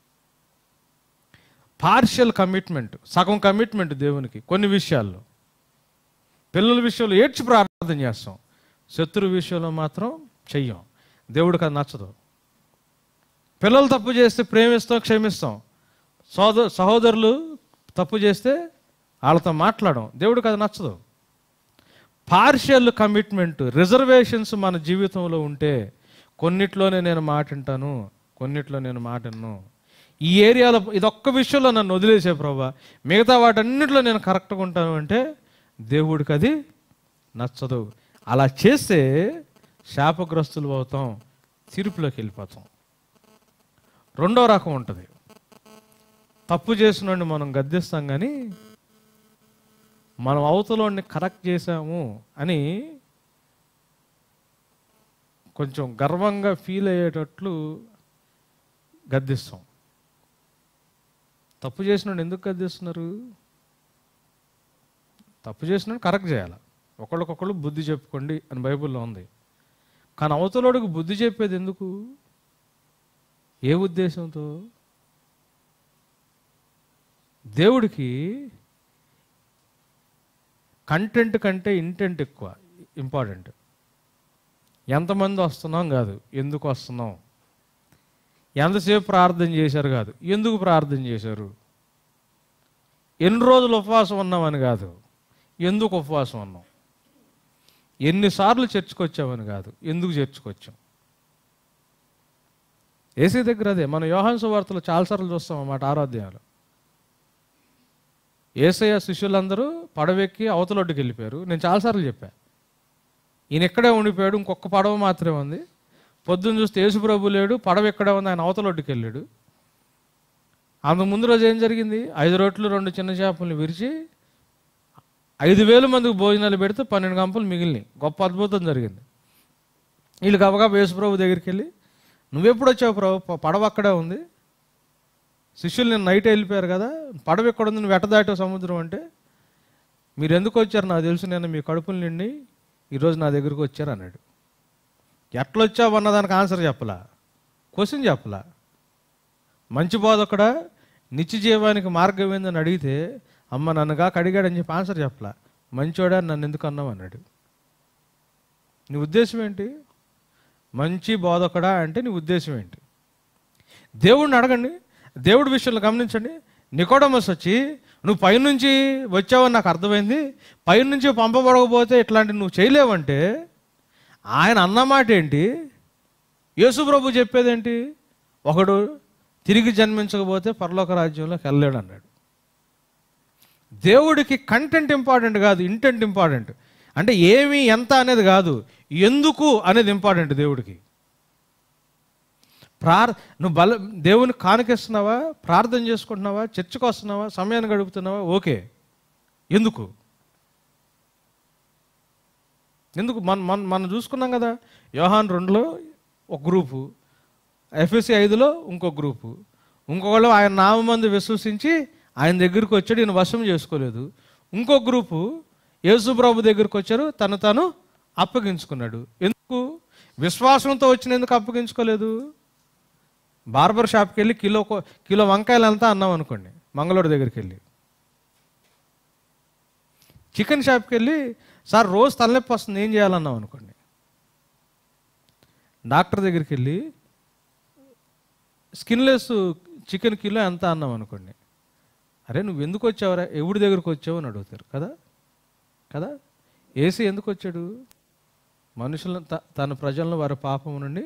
S1: పార్షియల్ కమిట్మెంట్ సగం కమిట్మెంట్ దేవునికి కొన్ని విషయాల్లో పిల్లల విషయంలో ఏడ్చి ప్రార్థన చేస్తాం శత్రు విషయంలో మాత్రం చెయ్యం దేవుడికి అది నచ్చదు పిల్లలు తప్పు చేస్తే ప్రేమిస్తాం క్షమిస్తాం సోదరు సహోదరులు తప్పు చేస్తే వాళ్ళతో మాట్లాడడం దేవుడికి అది నచ్చదు పార్షియల్ కమిట్మెంట్ రిజర్వేషన్స్ మన జీవితంలో ఉంటే కొన్నిట్లోనే నేను మాట వింటాను కొన్నిట్లో నేను మాట విన్ను ఈ ఏరియాలో ఇదొక్క విషయంలో నన్ను వదిలేసే ప్రభా మిగతా వాటన్నిటిలో నేను కరెక్ట్గా ఉంటాను అంటే దేవుడికి అది నచ్చదు అలా చేస్తే శాపగ్రస్తులు అవుతాం తీర్పులోకి వెళ్ళిపోతాం రెండో రకం ఉంటుంది తప్పు చేసినోడిని మనం గద్దిస్తాం కానీ మనం అవతలోని కరెక్ట్ చేశాము అని కొంచెం గర్వంగా ఫీల్ అయ్యేటట్లు గద్దిస్తాం తప్పు చేసినోడు ఎందుకు గద్దిస్తున్నారు తప్పు చేసినోడు కరెక్ట్ చేయాలి ఒకళ్ళకొకళ్ళు బుద్ధి చెప్పుకోండి అని బైబిల్లో ఉంది కానీ అవతలోడికి బుద్ధి చెప్పేది ఎందుకు ఏ ఉద్దేశంతో దేవుడికి కంటెంట్ కంటే ఇంటెంట్ ఎక్కువ ఇంపార్టెంట్ ఎంతమంది వస్తున్నాం కాదు ఎందుకు వస్తున్నాం ఎంతసేపు ప్రార్థన చేశారు కాదు ఎందుకు ప్రార్థన చేశారు ఎన్ని రోజులు ఉపవాసం ఉన్నామని కాదు ఎందుకు ఉపవాసం ఉన్నాం ఎన్నిసార్లు చర్చకొచ్చామని కాదు ఎందుకు చర్చకొచ్చాం ఏసీ దగ్గర అదే మన యోహాన్ సువార్తలు చాలాసార్లు చూస్తాం అన్నమాట ఆరాధ్యాలు ఏసయ్య శిష్యులందరూ పడవెక్కి అవతలొడ్డుకి వెళ్ళిపోయారు నేను చాలాసార్లు చెప్పా ఈయన ఇక్కడే ఉండిపోయాడు ఇంకొక పడవ మాత్రమే ఉంది పొద్దున్న చూస్తే యేసుప్రభు లేడు పడవ ఎక్కడే ఉంది ఆయన అవతలొడ్డుకి వెళ్ళాడు అంతకు ముందు రోజు ఏం జరిగింది ఐదు రొట్లు రెండు చిన్న చేపలను విరిచి ఐదు వేల మందికి భోజనాలు పెడితే పన్నెండు గంపలు మిగిలినాయి గొప్ప అద్భుతం జరిగింది వీళ్ళు గబగబా యేసుప్రభు దగ్గరికి వెళ్ళి నువ్వెప్పుడు వచ్చావు ప్రభు ప- పడవ అక్కడే ఉంది శిష్యులు నేను నైట్ వెళ్ళిపోయారు కదా పడవ ఎక్కడ ఉంది నువ్వు ఎట్ట దాటావు సముద్రం అంటే మీరు ఎందుకు వచ్చారు నాకు తెలుసు నేను మీ కడుపులు నిండి ఈరోజు నా దగ్గరికి వచ్చారు అన్నాడు ఎట్లా వచ్చావు అన్న దానికి ఆన్సర్ చెప్పలా క్వశ్చన్ చెప్పలా మంచి బోధకుడా నిత్య జీవానికి మార్గం ఏందని అడిగితే అమ్మ నన్ను కాక అడిగాడని చెప్పి ఆన్సర్ చెప్పలా మంచోడా నన్ను ఎందుకు అన్నావు అన్నాడు నీ ఉద్దేశం ఏంటి మంచి బోధకుడా అంటే నీ ఉద్దేశం ఏంటి దేవుడిని అడగండి దేవుడి విషయంలో గమనించండి నికోడమస్ వచ్చి నువ్వు పైనుంచి వచ్చావని నాకు అర్థమైంది పైనుంచి పంపబడకపోతే ఇట్లాంటి నువ్వు చేయలేవంటే ఆయన అన్నమాట ఏంటి యేసు ప్రభు చెప్పేదేంటి ఒకడు తిరిగి జన్మించకపోతే పరలోక రాజ్యంలోకి వెళ్ళలేడు అన్నాడు దేవుడికి కంటెంట్ ఇంపార్టెంట్ కాదు ఇంటెంట్ ఇంపార్టెంట్ అంటే ఏమి ఎంత అనేది కాదు ఎందుకు అనేది ఇంపార్టెంట్ దేవుడికి ప్రార్ నువ్వు బల దేవుని కానుకిస్తున్నావా ప్రార్థన చేసుకుంటున్నావా చర్చకు వస్తున్నావా సమయాన్ని గడుపుతున్నావా ఓకే ఎందుకు ఎందుకు మన మన మనం చూసుకున్నాం కదా యోహాన్ రెండులో ఒక గ్రూపు ఎఫ్ఎస్సి ఐదులో ఇంకో గ్రూపు ఇంకొకళ్ళు ఆయన నామందు విశ్వసించి ఆయన దగ్గరికి వచ్చాడు ఈయన వశం చేసుకోలేదు ఇంకో గ్రూపు యేసుప్రభు దగ్గరికి వచ్చారు తను తను అప్పగించుకున్నాడు ఎందుకు విశ్వాసంతో వచ్చిన ఎందుకు అప్పగించుకోలేదు బార్బర్ షాప్కి వెళ్ళి కిలో కో- కిలో వంకాయలు అంతా అన్నాం అనుకోండి మంగళూరు దగ్గరికి వెళ్ళి చికెన్ షాప్కి వెళ్ళి సార్ రోజు తలనొప్పి వస్తుంది ఏం చేయాలన్నాం అనుకోండి డాక్టర్ దగ్గరికి వెళ్ళి స్కిన్లెస్ చికెన్ కిలో ఎంత అన్నాం అనుకోండి అరే నువ్వు ఎందుకు వచ్చావురా ఎవడి దగ్గరికి వచ్చావు అని అడుగుతారు కదా కదా ఏసీ ఎందుకు వచ్చాడు మనుషులను త- తన ప్రజలను వారి పాపం నుండి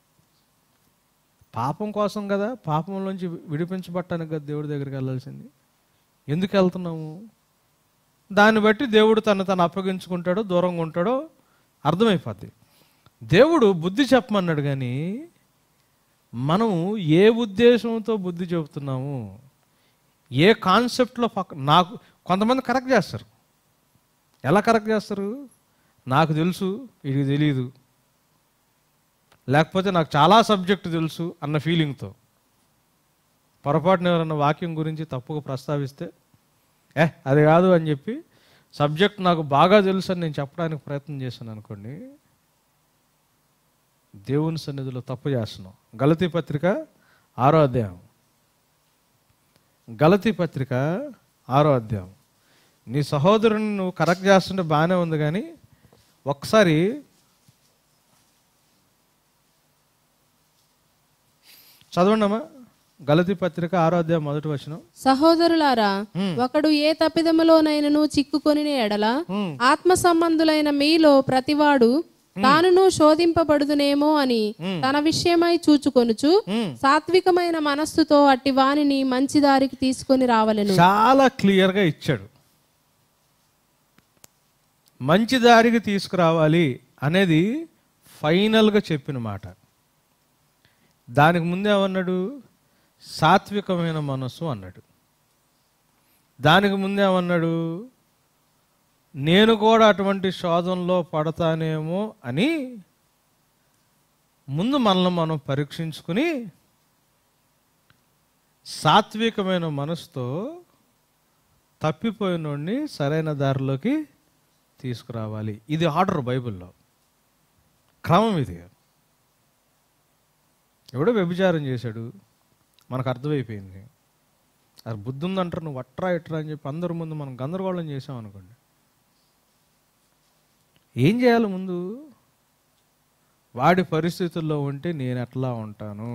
S1: పాపం కోసం కదా పాపంలోంచి విడిపించబట్టానికి కదా దేవుడి దగ్గరికి వెళ్ళాల్సింది ఎందుకు వెళ్తున్నాము దాన్ని బట్టి దేవుడు తను తను అప్పగించుకుంటాడో దూరంగా ఉంటాడో అర్థమైపోద్ది దేవుడు బుద్ధి చెప్పమన్నాడు కానీ మనం ఏ ఉద్దేశంతో బుద్ధి చెబుతున్నాము ఏ కాన్సెప్ట్లో పక్క నాకు కొంతమంది కరెక్ట్ చేస్తారు ఎలా కరెక్ట్ చేస్తారు నాకు తెలుసు ఇది తెలియదు లేకపోతే నాకు చాలా సబ్జెక్టు తెలుసు అన్న ఫీలింగ్తో పొరపాటున ఎవరన్నా వాక్యం గురించి తప్పుగా ప్రస్తావిస్తే ఏ అది కాదు అని చెప్పి సబ్జెక్ట్ నాకు బాగా తెలుసు అని నేను చెప్పడానికి ప్రయత్నం చేశాను అనుకోండి దేవుని సన్నిధిలో తప్పు చేస్తున్నాం గలతీ పత్రిక ఆరో అధ్యాయం గలతీ పత్రిక ఆరో అధ్యాయం నీ సహోదరుని నువ్వు కరెక్ట్ చేస్తుంటే బాగానే ఉంది కానీ ఒకసారి చదవండమ్మా గలతీ పత్రిక ఆరో అధ్యాయం మొదటి వచనం
S2: సహోదరులారా ఒకడు ఏ తప్పిదములోనైనను చిక్కుకొని ఎడల
S1: హ్మ్.
S2: ఆత్మ సంబంధులైన మీలో ప్రతివాడు తానును శోధింపబడుదునేమో అని తన విషయమై చూచుకొనుచు
S1: హ్మ్.
S2: సాత్వికమైన మనస్సుతో అట్టి వానిని మంచి దారికి తీసుకొని రావలెను
S1: చాలా క్లియర్గా ఇచ్చాడు మంచి దారికి తీసుకురావాలి అనేది ఫైనల్గా చెప్పిన మాట దానికి ముందే ఏమన్నాడు సాత్వికమైన మనస్సు అన్నాడు దానికి ముందే ఏమన్నాడు నేను కూడా అటువంటి శోధనలో పడతానేమో అని ముందు మనల్ని మనం పరీక్షించుకుని సాత్వికమైన మనసుతో తప్పిపోయినోడిని సరైన దారిలోకి తీసుకురావాలి ఇది ఆర్డర్ బైబిల్లో క్రమం ఇది ఎవడో వ్యభిచారం చేశాడు మనకు అర్థమైపోయింది అది బుద్ధి ఉందంటారు నువ్వు అట్రా ఇట్రా అని చెప్పి అందరి ముందు మనం గందరగోళం చేసాం అనుకోండి ఏం చేయాలి ముందు వాడి పరిస్థితుల్లో ఉంటే నేను ఎట్లా ఉంటాను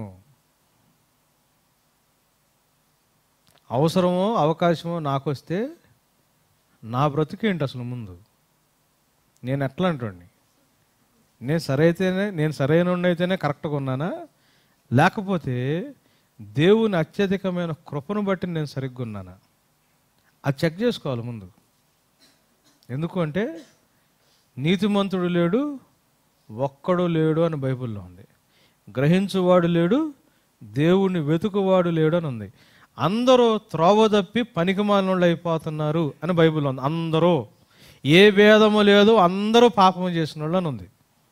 S1: అవసరమో అవకాశమో నాకు వస్తే నా బ్రతుకేంటి అసలు ముందు నేను ఎట్లా అంటుండి నేను సరైతేనే నేను సరైన అయితేనే కరెక్ట్గా ఉన్నానా లేకపోతే దేవుని అత్యధికమైన కృపను బట్టి నేను సరిగ్గా ఉన్నానా అది చెక్ చేసుకోవాలి ముందు ఎందుకు అంటే నీతిమంతుడు లేడు ఒక్కడు లేడు అని బైబిల్లో ఉంది గ్రహించువాడు లేడు దేవుణ్ణి వెతుకువాడు లేడు అని ఉంది అందరూ త్రోవ తప్పి పనికిమాలినోళ్ళు అయిపోతున్నారు అని బైబిల్లో ఉంది అందరూ ఏ భేదము లేదు అందరూ పాపము చేసిన వాళ్ళు అని ఉంది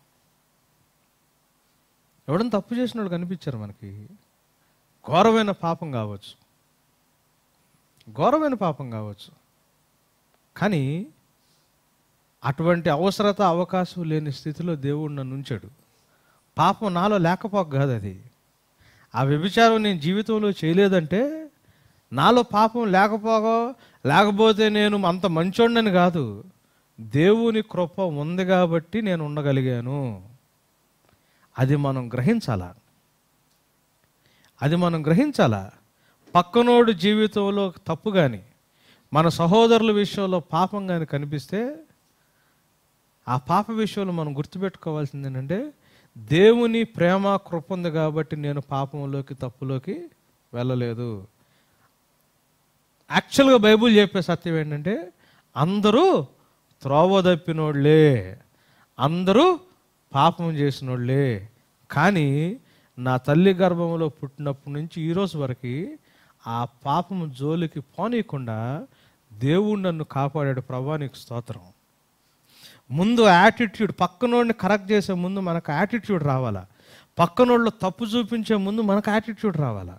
S1: ఎవడన్నా తప్పు చేసిన వాళ్ళు కనిపించారు మనకి ఘోరమైన పాపం కావచ్చు ఘోరమైన పాపం కావచ్చు కానీ అటువంటి అవసరత అవకాశం లేని స్థితిలో దేవుడు నన్ను ఉంచాడు పాపం నాలో లేకపోక కాదు అది ఆ వ్యభిచారం నేను జీవితంలో చేయలేదంటే నాలో పాపం లేకపోగా లేకపోతే నేను అంత మంచోడినని కాదు దేవుని కృప ఉంది కాబట్టి నేను ఉండగలిగాను అది మనం గ్రహించాలా అది మనం గ్రహించాలా పక్కనోడు జీవితంలో తప్పు కానీ మన సహోదరుల విషయంలో పాపం కానీ కనిపిస్తే ఆ పాప విషయంలో మనం గుర్తుపెట్టుకోవాల్సింది ఏంటంటే దేవుని ప్రేమ కృప ఉంది కాబట్టి నేను పాపంలోకి తప్పులోకి వెళ్ళలేదు యాక్చువల్గా బైబుల్ చెప్పే సత్యం ఏంటంటే అందరూ త్రోవ తప్పినోళ్ళే అందరూ పాపం చేసినోళ్ళే కానీ నా తల్లి గర్భంలో పుట్టినప్పటి నుంచి ఈరోజు వరకు ఆ పాపం జోలికి పోనీయకుండా దేవుడు నన్ను కాపాడాడు ప్రభా నీకు స్తోత్రం ముందు యాటిట్యూడ్ పక్కనోడిని కరెక్ట్ చేసే ముందు మనకు యాటిట్యూడ్ రావాలా పక్కనోళ్ళు తప్పు చూపించే ముందు మనకు యాటిట్యూడ్ రావాలా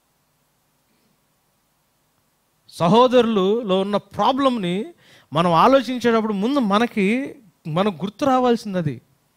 S1: సహోదరులలో ఉన్న ప్రాబ్లంని మనం ఆలోచించేటప్పుడు ముందు మనకి మనకు గుర్తు రావాల్సింది అది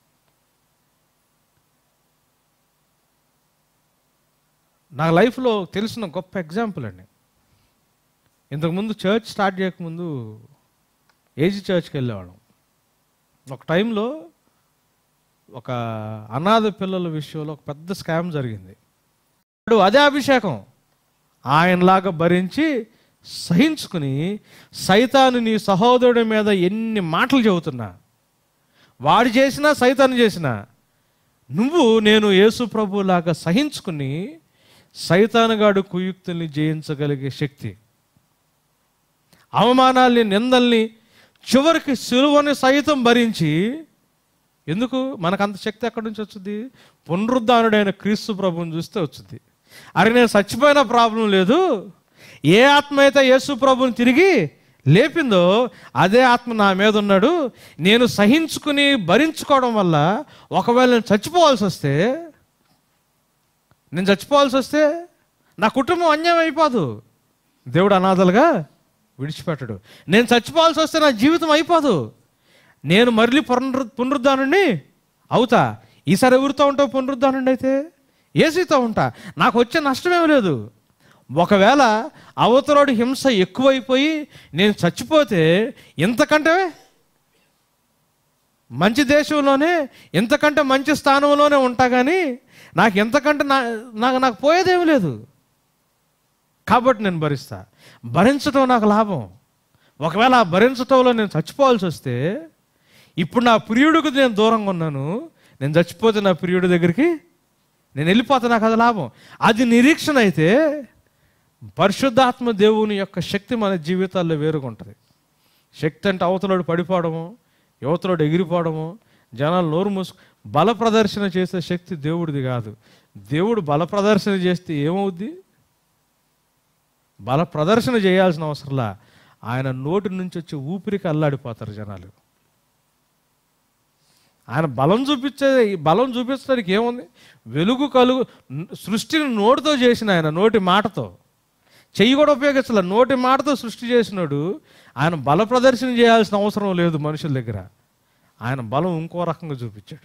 S1: నా లైఫ్లో తెలిసిన గొప్ప ఎగ్జాంపుల్ అండి ఇంతకుముందు చర్చ్ స్టార్ట్ చేయకముందు ఏజీ చర్చ్కి వెళ్ళేవాళ్ళం ఒక టైంలో ఒక అనాథ పిల్లల విషయంలో ఒక పెద్ద స్కామ్ జరిగింది వాడు అదే అభిషేకం ఆయనలాగా భరించి సహించుకుని సైతాను నీ సహోదరుడి మీద ఎన్ని మాటలు చెబుతున్నా వాడు చేసినా సైతాను చేసినా నువ్వు నేను యేసు ప్రభులాగా సహించుకుని సైతానుగాడు కుయుక్తుల్ని జయించగలిగే శక్తి అవమానాల్ని నిందల్ని చివరికి సిలువని సైతం భరించి ఎందుకు మనకు అంత శక్తి ఎక్కడి నుంచి వచ్చింది పునరుద్ధానుడైన క్రీస్తు ప్రభుని చూస్తే వచ్చింది అరే నేను చచ్చిపోయిన ప్రాబ్లం లేదు ఏ ఆత్మ అయితే యేసు ప్రభుని తిరిగి లేపిందో అదే ఆత్మ నా మీద ఉన్నాడు నేను సహించుకుని భరించుకోవడం వల్ల ఒకవేళ నేను చచ్చిపోవాల్సి వస్తే నేను చచ్చిపోవాల్సి వస్తే నా కుటుంబం అన్యాయం అయిపోదు దేవుడు అనాథలుగా విడిచిపెట్టడు నేను చచ్చిపోవాల్సి వస్తే నా జీవితం అయిపోదు నేను మళ్ళీ పునరు పునరుద్ధానుణ్ణి అవుతా ఈసారి ఎవరితో ఉంటావు పునరుద్ధానుండి అయితే ఏసీతో ఉంటా నాకు వచ్చే నష్టమేం లేదు ఒకవేళ అవతలోడి హింస ఎక్కువైపోయి నేను చచ్చిపోతే ఇంతకంటే మంచి దేశంలోనే ఇంతకంటే మంచి స్థానంలోనే ఉంటా కానీ నాకు ఎంతకంటే నా నాకు నాకు పోయేదేమీ లేదు కాబట్టి నేను భరిస్తా భరించడం నాకు లాభం ఒకవేళ ఆ భరించటంలో నేను చచ్చిపోవాల్సి వస్తే ఇప్పుడు నా ప్రియుడికి నేను దూరంగా ఉన్నాను నేను చచ్చిపోతే నా ప్రియుడి దగ్గరికి నేను వెళ్ళిపోతే నాకు అది లాభం అది నిరీక్షణ అయితే పరిశుద్ధాత్మ దేవుని యొక్క శక్తి మన జీవితాల్లో వేరుగా ఉంటుంది శక్తి అంటే అవతలోడు పడిపోవడము యువతలోడు ఎగిరిపోవడము జనాలు నోరు మూసు బల ప్రదర్శన చేసే శక్తి దేవుడిది కాదు దేవుడు బల ప్రదర్శన చేస్తే ఏమవుద్ది బల ప్రదర్శన చేయాల్సిన అవసరంలా ఆయన నోటి నుంచి వచ్చే ఊపిరికి అల్లాడిపోతారు జనాలు ఆయన బలం చూపించే ఈ బలం చూపించడానికి ఏముంది వెలుగు కలుగు సృష్టిని నోటితో చేసిన ఆయన నోటి మాటతో చెయ్యి కూడా ఉపయోగించాల నోటి మాటతో సృష్టి చేసినాడు ఆయన బల ప్రదర్శన చేయాల్సిన అవసరం లేదు మనుషుల దగ్గర ఆయన బలం ఇంకో రకంగా చూపించాడు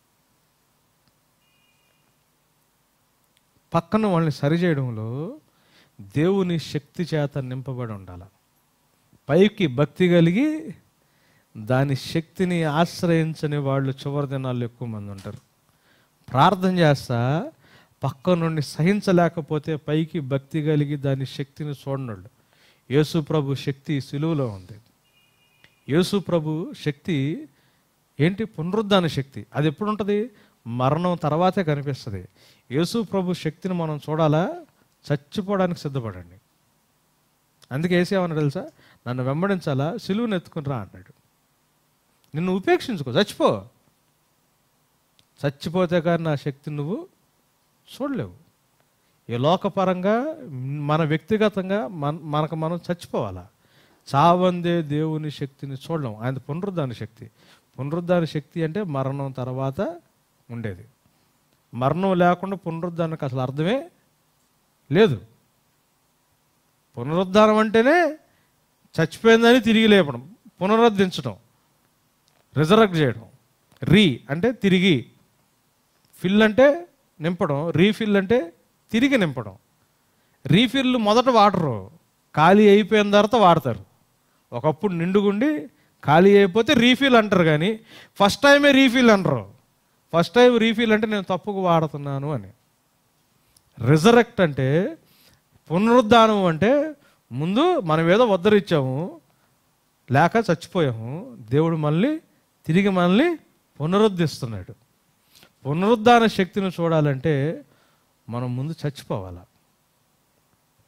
S1: పక్కన వాళ్ళని సరిచేయడంలో దేవుని శక్తి చేత నింపబడి ఉండాలి పైకి భక్తి కలిగి దాని శక్తిని ఆశ్రయించని వాళ్ళు చివరి దినాల్లో ఎక్కువ మంది ఉంటారు ప్రార్థన చేస్తా పక్క నుండి సహించలేకపోతే పైకి భక్తి కలిగి దాని శక్తిని చూడనోళ్ళు యేసు ప్రభు శక్తి సిలువలో ఉంది యేసు ప్రభు శక్తి ఏంటి పునరుద్ధాన శక్తి అది ఎప్పుడు ఉంటుంది మరణం తర్వాతే కనిపిస్తుంది యేసు ప్రభు శక్తిని మనం చూడాలా చచ్చిపోవడానికి సిద్ధపడండి అందుకే ఏసేమన్నా తెలుసా నన్ను వెంబడించాలా సిలువను ఎత్తుకుని రా అన్నాడు నిన్ను ఉపేక్షించుకో చచ్చిపో చచ్చిపోతే కానీ నా శక్తిని నువ్వు చూడలేవు ఈ లోకపరంగా మన వ్యక్తిగతంగా మన మనకు మనం చచ్చిపోవాలా చావందే దేవుని శక్తిని చూడలేం ఆయన పునరుద్ధాన శక్తి పునరుద్ధాన శక్తి అంటే మరణం తర్వాత ఉండేది మరణం లేకుండా పునరుద్ధానికి అసలు అర్థమే లేదు పునరుద్ధానం అంటేనే చచ్చిపోయిందని తిరిగి లేపడం పునరుద్ధరించడం రిజరక్ట్ చేయడం రీ అంటే తిరిగి ఫిల్ అంటే నింపడం రీఫిల్ అంటే తిరిగి నింపడం రీఫిల్ మొదట వాడరు ఖాళీ అయిపోయిన తర్వాత వాడతారు ఒకప్పుడు నిండుగుండి ఖాళీ అయిపోతే రీఫిల్ అంటారు కానీ ఫస్ట్ టైమే రీఫిల్ అనరు ఫస్ట్ టైం రీఫిల్ అంటే నేను తప్పుకు వాడుతున్నాను అని రిజరెక్ట్ అంటే పునరుద్ధానం అంటే ముందు మనం ఏదో ఉద్ధరించాము లేక చచ్చిపోయాము దేవుడు మళ్ళీ తిరిగి మనల్ని పునరుద్ధరిస్తున్నాడు పునరుద్ధాన శక్తిని చూడాలంటే మనం ముందు చచ్చిపోవాలి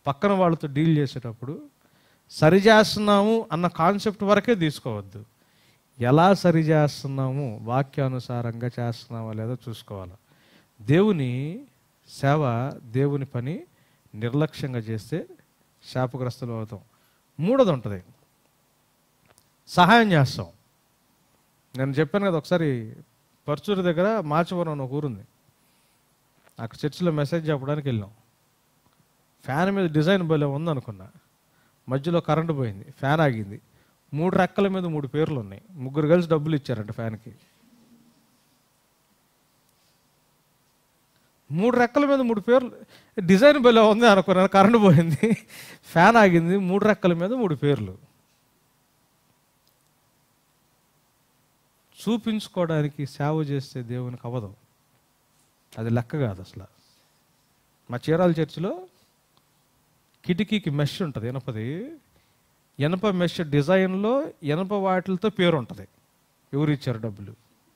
S1: పక్కన వాళ్ళతో డీల్ చేసేటప్పుడు సరి చేస్తున్నాము అన్న కాన్సెప్ట్ వరకే తీసుకోవద్దు ఎలా సరి చేస్తున్నాము వాక్యానుసారంగా చేస్తున్నామా లేదో చూసుకోవాలి దేవుని సేవ దేవుని పని నిర్లక్ష్యంగా చేస్తే శాపగ్రస్తులు అవుతాం మూడోది ఉంటుంది సహాయం చేస్తాం నేను చెప్పాను కదా ఒకసారి పర్చూరు దగ్గర మాచవరం అని ఒక ఊరుంది అక్కడ చర్చిలో మెసేజ్ చెప్పడానికి వెళ్ళాం ఫ్యాన్ మీద డిజైన్ భలే ఉందనుకున్నా మధ్యలో కరెంటు పోయింది ఫ్యాన్ ఆగింది మూడు రెక్కల మీద మూడు పేర్లు ఉన్నాయి ముగ్గురు కలిసి డబ్బులు ఇచ్చారంట ఫ్యాన్కి మూడు రెక్కల మీద మూడు పేర్లు డిజైన్ భలే ఉంది అనుకున్నాను కరెంటు పోయింది ఫ్యాన్ ఆగింది మూడు రెక్కల మీద మూడు పేర్లు చూపించుకోవడానికి సేవ చేస్తే దేవునికి అవ్వదు అది లెక్క కాదు అసలు మా చీరాల చర్చిలో కిటికీకి మెష్ ఉంటుంది ఇనపది ఇనప మెష్ డిజైన్లో ఇనప వాటిలతో పేరు ఉంటుంది ఎవరు ఇచ్చారు డబ్బులు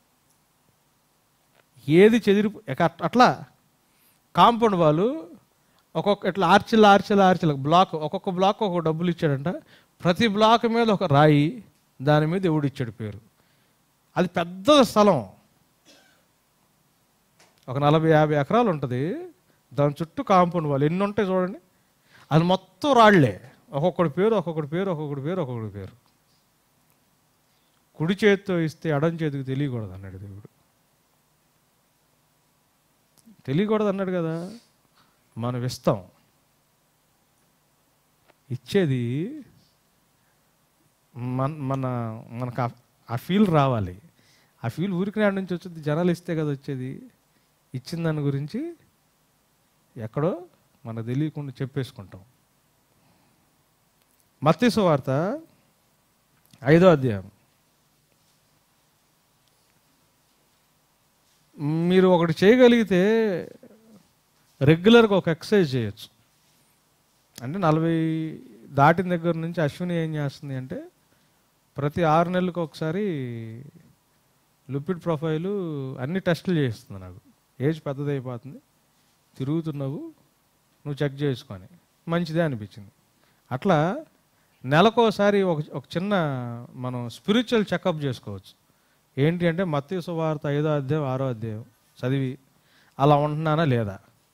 S1: ఏది చెదిరి ఇక అట్లా కాంపౌండ్ వాళ్ళు ఒక్కొక్క ఇట్లా ఆర్చిల్ ఆర్చిల్ ఆర్చిల్ బ్లాక్ ఒక్కొక్క బ్లాక్ ఒక్కొక్క డబ్బులు ఇచ్చాడంట ప్రతి బ్లాక్ మీద ఒక రాయి దాని మీద ఎవడు ఇచ్చాడు పేరు అది పెద్ద స్థలం ఒక నలభై యాభై ఎకరాలు ఉంటుంది దాని చుట్టూ కాంపౌండ్ వాళ్ళు ఎన్ని ఉంటాయి చూడండి అది మొత్తం రాళ్లే ఒక్కొక్కడి పేరు ఒక్కొక్కడి పేరు ఒక్కొక్కడి పేరు ఒక్కొక్కడి పేరు కుడి చేతితో ఇస్తే ఎడం చేతికి తెలియకూడదు అన్నాడు దేవుడు తెలియకూడదు అన్నాడు కదా మనం ఇస్తాం ఇచ్చేది మన మన మనకు ఆ- ఆ ఫీల్ రావాలి ఆ ఫీల్ ఊరికి నాటి నుంచి వచ్చేది జనాలు ఇస్తే కదా వచ్చేది ఇచ్చిన దాని గురించి ఎక్కడో మనకు తెలియకుండా చెప్పేసుకుంటాం మత్తీసు వార్త ఐదో అధ్యాయం మీరు ఒకటి చేయగలిగితే రెగ్యులర్గా ఒక ఎక్సర్సైజ్ చేయొచ్చు అంటే నలభై దాటిన దగ్గర నుంచి అశ్విని ఏం చేస్తుంది అంటే ప్రతి ఆరు నెలలకు ఒకసారి లిపిడ్ ప్రొఫైలు అన్ని టెస్టులు చేస్తుంది నాకు ఏజ్ పెద్దదైపోతుంది తిరుగుతున్నావు నువ్వు చెక్ చేసుకొని మంచిదే అనిపించింది అట్లా నెలకోసారి ఒక ఒక చిన్న మనం స్పిరిచువల్ చెకప్ చేసుకోవచ్చు ఏంటి అంటే మత్తయి సువార్త ఐదో అధ్యాయం ఆరో అధ్యాయం చదివి అలా ఉంటున్నానా లేదా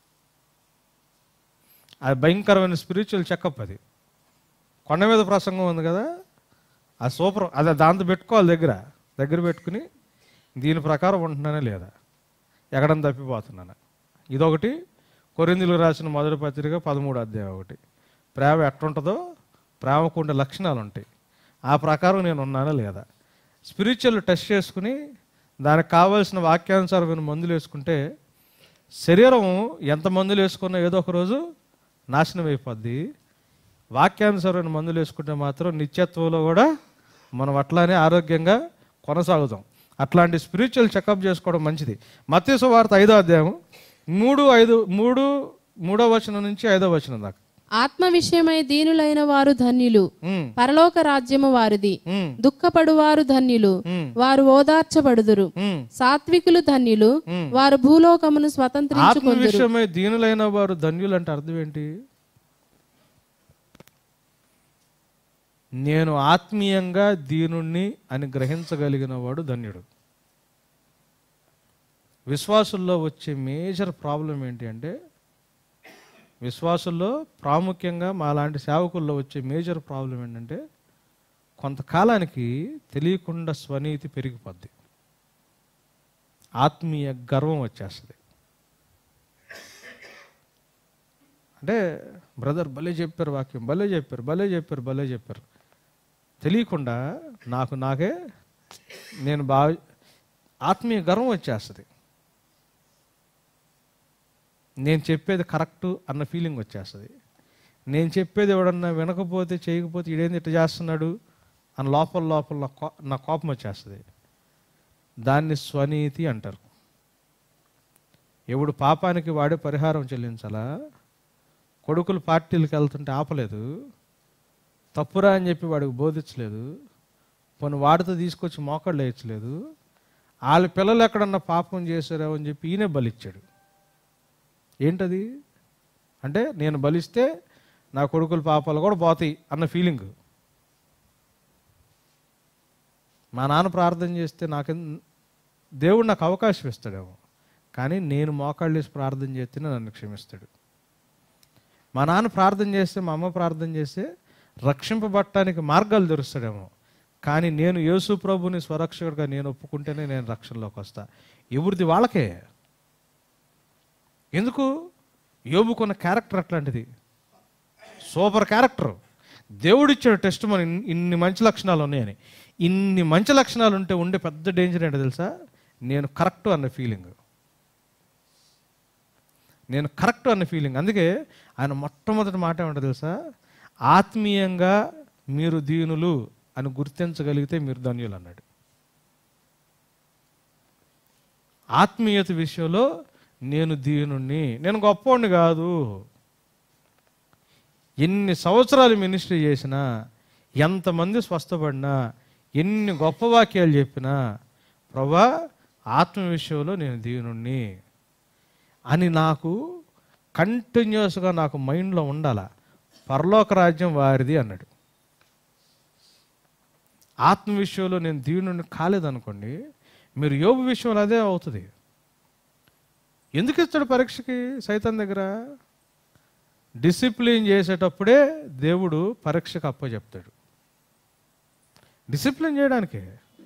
S1: అది భయంకరమైన స్పిరిచువల్ చెకప్ అది కొండ మీద ప్రసంగం ఉంది కదా ఆ సూపర్ అది దాంతో పెట్టుకోవాలి దగ్గర దగ్గర పెట్టుకుని దీని ప్రకారం ఉంటున్నానా లేదా ఎక్కడన్నా తప్పిపోతున్నానా ఇదొకటి కొరిందులు రాసిన మొదటి పత్రిక పదమూడు అధ్యాయం ఒకటి ప్రేమ ఎట్టుంటుందో ప్రేమకు ఉండే లక్షణాలు ఉంటాయి ఆ ప్రకారం నేను ఉన్నానా లేదా స్పిరిచువల్ టెస్ట్ చేసుకుని దానికి కావాల్సిన వాక్యానుసారమైన మందులు వేసుకుంటే శరీరం ఎంత మందులు వేసుకున్నా ఏదో ఒక రోజు నాశనం అయిపోద్ది వాక్యానుసారమైన మందులు వేసుకుంటే మాత్రం నిత్యత్వంలో కూడా మనం అట్లానే ఆరోగ్యంగా కొనసాగుతాం అట్లాంటి స్పిరిచువల్ చెకప్ చేసుకోవడం మంచిది మత్స్సు వార్త ఐదో అధ్యాయం మూడు ఐదు మూడు మూడో వచనం నుంచి ఐదో వచనం దాకా
S2: ఆత్మ విషయమై దీనులైన వారు ధన్యులు
S1: ఉమ్,
S2: పరలోక రాజ్యము వారిది
S1: ఉమ్,
S2: దుఃఖపడువారు ధన్యులు
S1: ఉమ్,
S2: వారు ఓదార్చబడుదురు
S1: ఉమ్.
S2: సాత్వికులు ధన్యులు
S1: ఉమ్.
S2: వారు భూలోకమును
S1: ఆత్మ
S2: స్వతంత్రించుకొందురు
S1: విషయమై దీనులైన వారు ధన్యులు అంటే అర్థం ఏంటి నేను ఆత్మీయంగా దీనుణ్ణి అని గ్రహించగలిగిన వాడు ధన్యుడు విశ్వాసుల్లో వచ్చే మేజర్ ప్రాబ్లం ఏంటి అంటే విశ్వాసుల్లో ప్రాముఖ్యంగా మా లాంటి సేవకుల్లో వచ్చే మేజర్ ప్రాబ్లం ఏంటంటే కొంతకాలానికి తెలియకుండా స్వనీతి పెరిగిపోద్ది ఆత్మీయ గర్వం వచ్చేస్తుంది అంటే బ్రదర్ భలే చెప్పారు వాక్యం భలే చెప్పారు భలే చెప్పారు భలే చెప్పారు తెలియకుండా నాకు నాకే నేను బాగా ఆత్మీయ గర్వం వచ్చేస్తుంది నేను చెప్పేది కరెక్ట్ అన్న ఫీలింగ్ వచ్చేస్తుంది నేను చెప్పేది ఎవడన్నా వినకపోతే చేయకపోతే ఇడేంది ఇట్లా చేస్తున్నాడు అని లోపల లోపల నా కో- నా కోపం వచ్చేస్తుంది దాన్ని స్వనీతి అంటారు ఎవడు పాపానికి వాడే పరిహారం చెల్లించాలా కొడుకులు పార్టీలకు వెళ్తుంటే ఆపలేదు తప్పురా అని చెప్పి వాడికి బోధించలేదు పోనీ వాడితో తీసుకొచ్చి మోకాళ్ళు వేయచ్చలేదు వాళ్ళ పిల్లలు ఎక్కడన్నా పాపం చేశారో అని చెప్పి ఈయనే బలిచ్చాడు ఏంటది అంటే నేను బలిస్తే నా కొడుకుల పాపాలు కూడా పోతాయి అన్న ఫీలింగ్ మా నాన్న ప్రార్థన చేస్తే నాకు దేవుడు నాకు అవకాశం ఇస్తాడేమో కానీ నేను మోకాళ్ళు వేసి ప్రార్థన చేస్తేనే నన్ను క్షమిస్తాడు మా నాన్న ప్రార్థన చేస్తే మా అమ్మ ప్రార్థన చేస్తే రక్షింపబట్టడానికి మార్గాలు తెరుస్తాడేమో కానీ నేను యేసు ప్రభుని స్వరక్షకుడిగా నేను ఒప్పుకుంటేనే నేను రక్షణలోకి వస్తా ఎవరిది వాళ్ళకే ఎందుకు యోబుకున్న క్యారెక్టర్ అట్లాంటిది సూపర్ క్యారెక్టర్ దేవుడిచ్చాడు టెస్ట్ మన ఇన్ని మంచి లక్షణాలు ఉన్నాయని ఇన్ని మంచి లక్షణాలు ఉంటే ఉండే పెద్ద డేంజర్ ఏంటో తెలుసా నేను కరెక్ట్ అన్న ఫీలింగ్ నేను కరెక్ట్ అన్న ఫీలింగ్ అందుకే ఆయన మొట్టమొదటి మాట ఏమంటో తెలుసా ఆత్మీయంగా మీరు దీనులు అని గుర్తించగలిగితే మీరు ధన్యులు అన్నాడు ఆత్మీయత విషయంలో నేను దీనుణ్ణి నేను గొప్పోడిని కాదు ఎన్ని సంవత్సరాలు మినిస్ట్రీ చేసినా ఎంతమంది స్వస్థపడినా ఎన్ని గొప్ప వాక్యాలు చెప్పినా ప్రభా ఆత్మ విషయంలో నేను దీనుణ్ణి అని నాకు కంటిన్యూస్గా నాకు మైండ్లో ఉండాల పరలోక రాజ్యం వారిది అన్నాడు ఆత్మ విషయంలో నేను దీనుని కాలేదనుకోండి మీరు యోగు విషయంలో అదే అవుతుంది ఎందుకు ఇస్తాడు పరీక్షకి సైతం దగ్గర డిసిప్లిన్ చేసేటప్పుడే దేవుడు పరీక్షకు అప్ప చెప్తాడు డిసిప్లిన్ చేయడానికే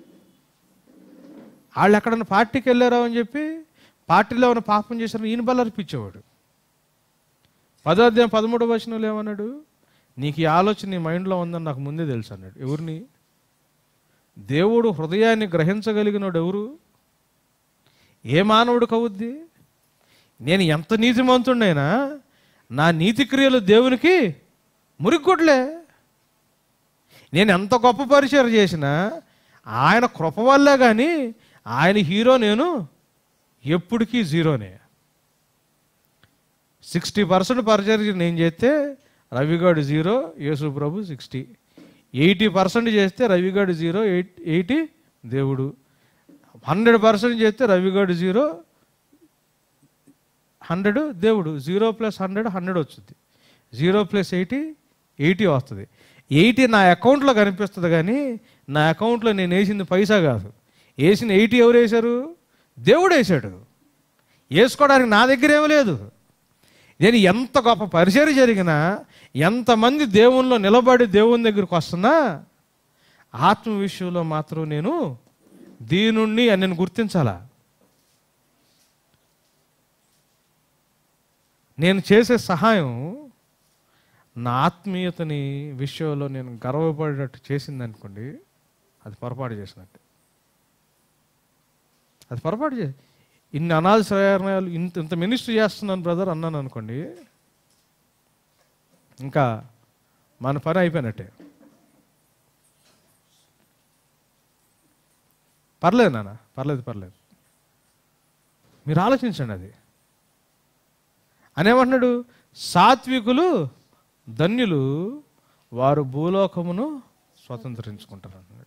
S1: వాళ్ళు ఎక్కడన్నా పార్టీకి వెళ్ళారా అని చెప్పి పార్టీలో ఏమైనా పాపం చేశారని ఈయన బల్ల అర్పించేవాడు పదో అధ్యాయం పదమూడవ వచనంలో ఏమన్నాడు నీకు ఈ ఆలోచన నీ మైండ్లో ఉందని నాకు ముందే తెలుసు అన్నాడు ఎవరిని దేవుడు హృదయాన్ని గ్రహించగలిగినోడు ఎవరు ఏ మానవుడు కవుద్ది నేను ఎంత నీతిమంతుడైనా నా నీతి క్రియలు దేవునికి మురిగొడ్లే నేను ఎంత గొప్ప పరిచయం చేసినా ఆయన కృప వల్లే కానీ ఆయన హీరో నేను ఎప్పటికీ జీరోనే సిక్స్టీ పర్సెంట్ పరిచయం నేను చేస్తే రవిగాడు జీరో యేసు ప్రభు సిక్స్టీ ఎయిటీ పర్సెంట్ చేస్తే రవిగాడు జీరో ఎయిట్ ఎయిటీ దేవుడు హండ్రెడ్ పర్సెంట్ చేస్తే రవిగాడు జీరో హండ్రెడ్ దేవుడు జీరో ప్లస్ హండ్రెడ్ హండ్రెడ్ వచ్చింది జీరో ప్లస్ ఎయిటీ ఎయిటీ వస్తుంది ఎయిటీ నా అకౌంట్లో కనిపిస్తుంది కానీ నా అకౌంట్లో నేను వేసింది పైసా కాదు వేసిన ఎయిటీ ఎవరు వేశారు దేవుడు వేశాడు వేసుకోవడానికి నా దగ్గర ఏమీ లేదు నేను ఎంత గొప్ప పరిచయం జరిగినా ఎంతమంది దేవుల్లో నిలబడి దేవుని దగ్గరికి వస్తున్నా ఆత్మ విషయంలో మాత్రం నేను దీనుణ్ణి అని నేను గుర్తించాలా నేను చేసే సహాయం నా ఆత్మీయతని విషయంలో నేను గర్వపడేటట్టు చేసింది అనుకోండి అది పొరపాటు చేసినట్టు అది పొరపాటు చే ఇన్ని అనాథశ్రయాలు ఇంత ఇంత మినిస్ట్రీ చేస్తున్నాను బ్రదర్ అన్నాను అనుకోండి ఇంకా మన పని అయిపోయినట్టే పర్లేదు నాన్న పర్లేదు పర్లేదు మీరు ఆలోచించండి అది అనేమంటున్నాడు సాత్వికులు ధన్యులు వారు భూలోకమును స్వతంత్రించుకుంటారు అన్నాడు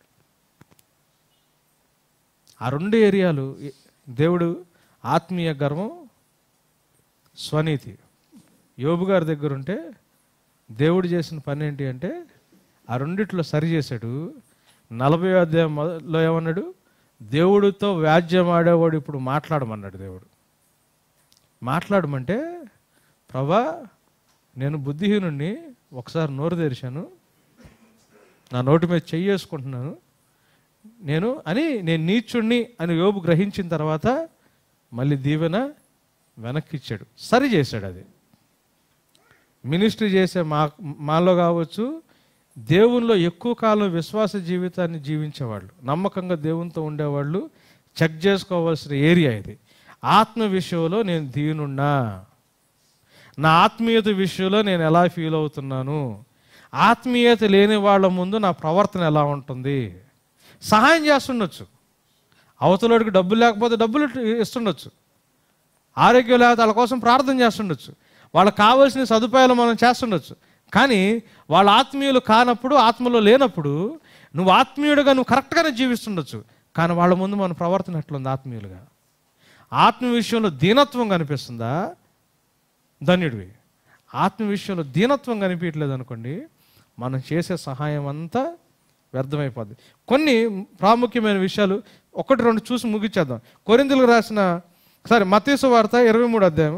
S1: ఆ రెండు ఏరియాలు ఏ- దేవుడు ఆత్మీయ గర్వం స్వనీతి యోబు గారి దగ్గర ఉంటే దేవుడు చేసిన పని ఏంటి అంటే ఆ రెండిట్లో సరి చేశాడు నలభై అధ్యాయంలో ఏమన్నాడు దేవుడితో వ్యాజ్యం ఆడేవాడు ఇప్పుడు మాట్లాడమన్నాడు దేవుడు మాట్లాడమంటే ప్రభా నేను బుద్ధిహీనుణ్ణి ఒకసారి నోరు తెరిచాను నా నోటి మీద చెయ్యేసుకుంటున్నాను నేను అని నేను నీచుణ్ణి అని యోబు గ్రహించిన తర్వాత మళ్ళీ దీవెన వెనక్కి ఇచ్చాడు సరి చేశాడు అది మినిస్ట్రీ చేసే మా మాలో కావచ్చు దేవునిలో ఎక్కువ కాలం విశ్వాస జీవితాన్ని జీవించేవాళ్ళు నమ్మకంగా దేవునితో ఉండేవాళ్ళు చెక్ చేసుకోవాల్సిన ఏరియా ఇది ఆత్మ విషయంలో నేను దీనున్నా నా ఆత్మీయత విషయంలో నేను ఎలా ఫీల్ అవుతున్నాను ఆత్మీయత లేని వాళ్ళ ముందు నా ప్రవర్తన ఎలా ఉంటుంది సహాయం చేస్తుండొచ్చు అవతలోడికి డబ్బులు లేకపోతే డబ్బులు ఇస్తుండొచ్చు ఆరోగ్యం లేకపోతే వాళ్ళ కోసం ప్రార్థన చేస్తుండొచ్చు వాళ్ళకి కావాల్సిన సదుపాయాలు మనం చేస్తుండొచ్చు కానీ వాళ్ళ ఆత్మీయులు కానప్పుడు ఆత్మలో లేనప్పుడు నువ్వు ఆత్మీయుడిగా నువ్వు కరెక్ట్గానే జీవిస్తుండొచ్చు కానీ వాళ్ళ ముందు మన ప్రవర్తన ఎట్లుంది ఆత్మీయులుగా ఆత్మ విషయంలో దీనత్వం కనిపిస్తుందా ధన్యుడివి ఆత్మ విషయంలో దీనత్వం కనిపించట్లేదు అనుకోండి మనం చేసే సహాయం అంతా వ్యర్థమైపోద్ది కొన్ని ప్రాముఖ్యమైన విషయాలు ఒకటి రెండు చూసి ముగించేద్దాం కొరిందులకు రాసిన సరే మతీసు వార్త ఇరవై మూడు అధ్యాయం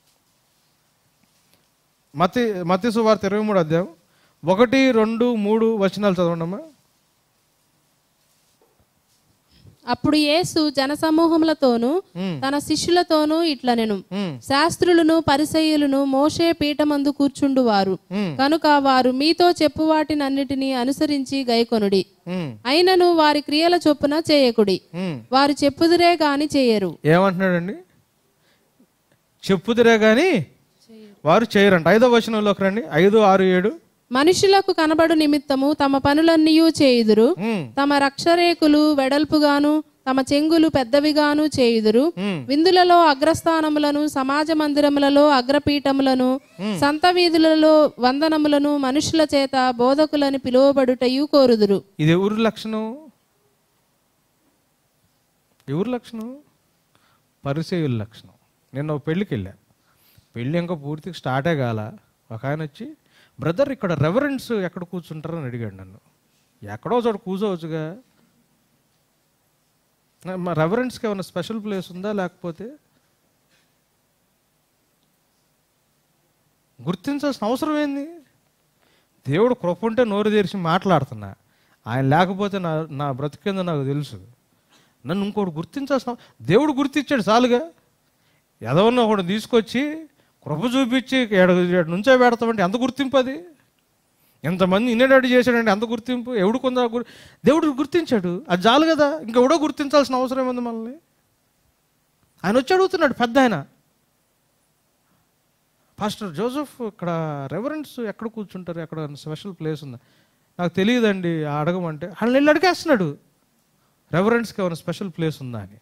S1: మతి మతీసు వార్త ఇరవై మూడు అధ్యాయం ఒకటి రెండు మూడు వచనాలు చదవండమ్మా
S2: అప్పుడు యేసు జనసమూహములతోనూ
S1: ఉమ్,
S2: తన శిష్యులతోనూ ఇట్లనెను
S1: ఉమ్,
S2: శాస్త్రులను పరిసయ్యులను మోషే పీఠమందు కూర్చుండువారు
S1: ఉమ్,
S2: కనుక వారు మీతో చెప్పు వాటినన్నిటినీ అనుసరించి గైకొనుడి
S1: ఉమ్,
S2: అయినను వారి క్రియల చొప్పున చేయకుడి
S1: ఉమ్.
S2: వారు చెప్పుదురే గాని చేయరు
S1: ఏమంటున్నాడండి చెప్పుదురే కానీ వారు చేయరంట ఐదో వచనంలోకి రండి ఐదు ఆరు ఏడు
S2: మనుషులకు కనబడు నిమిత్తము తమ పనులన్నీ చేయుదురు
S1: ఉమ్,
S2: తమ రక్షరేకులు వెడల్పుగాను తమ చెంగులు పెద్దవిగాను చేయుదురు
S1: ఉమ్,
S2: విందులలో అగ్రస్థానములను సమాజ మందిరములలో అగ్రపీఠములను సంత వీధులలో వందనములను మనుషుల చేత బోధకులని పిలువబడుటయు కోరుదురు
S1: ఇది ఎవరి లక్షణం ఎవరి లక్షణం పరిసేయుల లక్షణం నేను ఒక పెళ్ళికి వెళ్ళా పెళ్ళి ఇంకా పూర్తిగా స్టార్టే కాల ఒక ఆయన వచ్చి బ్రదర్ ఇక్కడ రెవరెన్స్ ఎక్కడ కూర్చుంటారని అడిగాడు నన్ను ఎక్కడో చోట కూర్చోవచ్చుగా మా రెవరెన్స్కి ఏమైనా స్పెషల్ ప్లేస్ ఉందా లేకపోతే గుర్తించాల్సిన అవసరం ఏంది దేవుడు కృప ఉంటే నోరు తెరిచి మాట్లాడుతున్నా ఆయన లేకపోతే నా నా బ్రతికేందో నాకు తెలుసు నన్ను ఇంకోటి గుర్తించాల్సిన దేవుడు గుర్తించాడు చాలుగా ఎదవన్న ఒకటి తీసుకొచ్చి కృప చూపించి ఏడ ఏడ నుంచో పెడతామంటే ఎంత గుర్తింపు అది ఎంతమంది ఇన్నేడాడు చేశాడంటే ఎంత గుర్తింపు ఎవడు కొంత గుర్ దేవుడు గుర్తించాడు అది చాలు కదా ఇంకెవడో గుర్తించాల్సిన అవసరం ఏముంది మనల్ని ఆయన వచ్చి అడుగుతున్నాడు పెద్ద ఆయన పాస్టర్ జోసెఫ్ ఇక్కడ రెవరెన్స్ ఎక్కడ కూర్చుంటారు ఎక్కడ స్పెషల్ ప్లేస్ ఉందా నాకు తెలియదండి అడగమంటే ఆయన వెళ్ళి అడిగేస్తున్నాడు రెవరెన్స్కి ఏమైనా స్పెషల్ ప్లేస్ ఉందా అని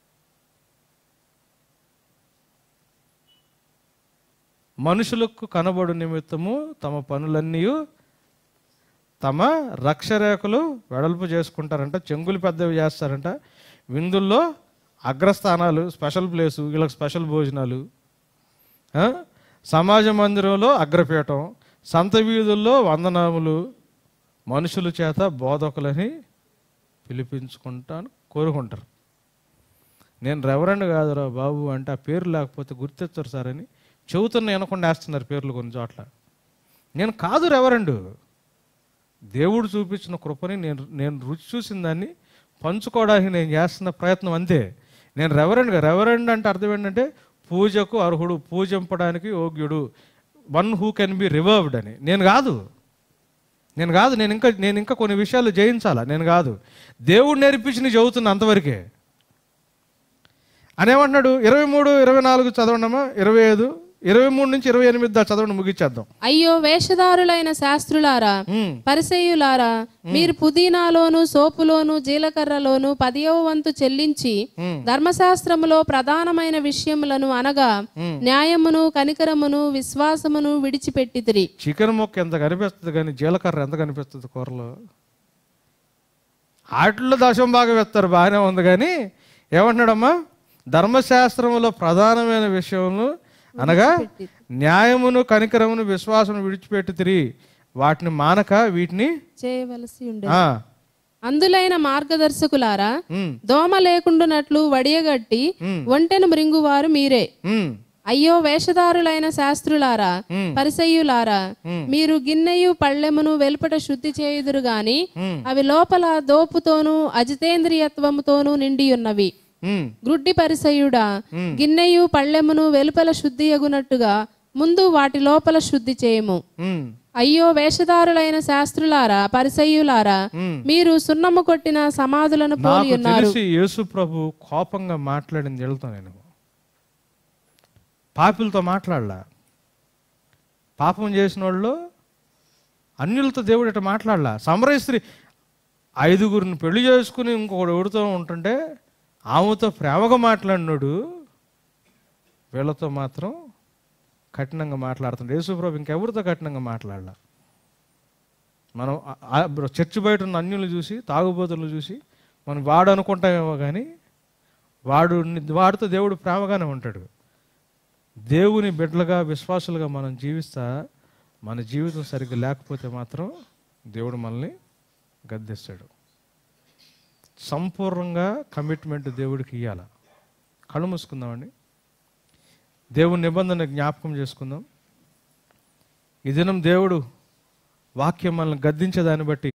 S1: మనుషులకు కనబడు నిమిత్తము తమ పనులన్నీ తమ రక్షరేఖలు వెడల్పు చేసుకుంటారంట చెంగులు పెద్దవి చేస్తారంట విందుల్లో అగ్రస్థానాలు స్పెషల్ ప్లేసు వీళ్ళకి స్పెషల్ భోజనాలు ఆ? సమాజ మందిరంలో అగ్రపీఠం సంత వీధుల్లో వందనాములు మనుషుల చేత బోధకులని పిలిపించుకుంటాను కోరుకుంటారు నేను రెవరెండ్ కాదురా బాబు అంటే ఆ పేరు లేకపోతే గుర్తిస్తారు సార్ అని చెబుతున్న వినకుండా వేస్తున్నారు పేర్లు కొన్ని చోట్ల నేను కాదు రెవరెండు దేవుడు చూపించిన కృపని నేను నేను రుచి చూసిన దాన్ని పంచుకోవడానికి నేను చేస్తున్న ప్రయత్నం అంతే నేను రెవరెండ్గా రెవరెండ్ అంటే అర్థం ఏంటంటే పూజకు అర్హుడు పూజింపడానికి యోగ్యుడు one who can be revered అని నేను కాదు నేను కాదు నేను ఇంకా నేను ఇంకా కొన్ని విషయాలు జయించాలా నేను కాదు దేవుడు నేర్పించి చదువుతున్నా అంతవరకే అనేమంటున్నాడు ఇరవై మూడు ఇరవై నాలుగు చదవండమ్మా ఇరవై ఐదు ఇరవై మూడు నుంచి ఇరవై ఎనిమిది దాకా చదవండి ముగించేద్దాం
S2: అయ్యో వేషధారులైన శాస్త్రులారా
S1: ఉమ్,
S2: పరిసయ్యులారా మీరు పుదీనాలోను సోపులోను జీలకర్రలోను పదియవ వంతు చెల్లించి
S1: ఉమ్,
S2: ధర్మశాస్త్రములో ప్రధానమైన విషయములను అనగా
S1: ఉమ్.
S2: న్యాయమును కనికరమును విశ్వాసమును విడిచిపెట్టితిరి
S1: చికెన్ మొక్క ఎంత కనిపిస్తుంది కానీ జీలకర్ర ఎంత కనిపిస్తుంది కూరలో వాటిల్లో దశం బాగా వేస్తారు బాగానే ఉంది కానీ ఏమంటున్నాడమ్మా ధర్మశాస్త్రంలో ప్రధానమైన విషయములు అనగా న్యాయమును కనికరమును విశ్వాసమును విడిచిపెట్టి తిరిగి వాటిని మానక వీటిని
S2: చేయవలసి ఉండే
S1: ఆ,
S2: అందులైన మార్గదర్శకులారా
S1: ఉమ్,
S2: దోమ లేకుండానట్లు వడియగట్టి
S1: ఉమ్,
S2: ఒంటెను మృంగువారు మీరే
S1: ఉమ్,
S2: అయ్యో వేషధారులైన శాస్త్రులారా
S1: ఉమ్,
S2: పరిసయ్యులారా
S1: ఉమ్.
S2: మీరు గిన్నెయు పళ్ళెమును వెలుపట శుద్ధి చేయుదురు గాని
S1: ఉమ్,
S2: అవి లోపల దోపుతోనూ అజితేంద్రియత్వముతోనూ నిండి ఉన్నవి
S1: ఉమ్,
S2: గ్రుడ్డి పరిసయుడా గిన్నెయు పళ్ళెమును వెలుపల శుద్ధి అగునట్టుగా ముందు వాటి లోపల శుద్ధి చేయము
S1: ఉమ్,
S2: అయ్యో వేషధారులైన శాస్త్రులారా పరిసయ్యులారా
S1: ఉమ్.
S2: మీరు సున్నము కొట్టిన సమాధులను పోలి
S1: నాకు
S2: ఉన్నారు
S1: తెలిసి యేసు ప్రభు కోపంగా మాట్లాడింది వెళ్తాను నేను పాపులతో మాట్లాడలా పాపం చేసిన వాళ్ళు అన్యులతో దేవుడు ఇట్లా మాట్లాడలా సమరయ స్త్రీ ఐదుగురిని పెళ్లి చేసుకుని ఇంకొకడు ఎవరితో ఉంటుంటే ఆమెతో ప్రేమగా మాట్లాడినాడు వీళ్ళతో మాత్రం కఠినంగా మాట్లాడుతుండే యేసుప్రభు ఇంకెవరితో కఠినంగా మాట్లాడలా మనం ఆ- ఆ- చర్చి బయట ఉన్న అన్యులు చూసి తాగుబోతులు చూసి మనం వాడు అనుకుంటామేమో కానీ వాడు వాడితో దేవుడు ప్రేమగానే ఉంటాడు దేవుని బిడ్డలుగా విశ్వాసులుగా మనం జీవిస్తా మన జీవితం సరిగ్గా లేకపోతే మాత్రం దేవుడు మనల్ని గద్దిస్తాడు సంపూర్ణంగా కమిట్మెంట్ దేవుడికి ఇవ్వాల కళ్ళు మూసుకుందామండి దేవుని నిబంధన జ్ఞాపకం చేసుకుందాం ఈ దినం దేవుడు వాక్యం మనల్ని గద్దించే దాన్ని బట్టి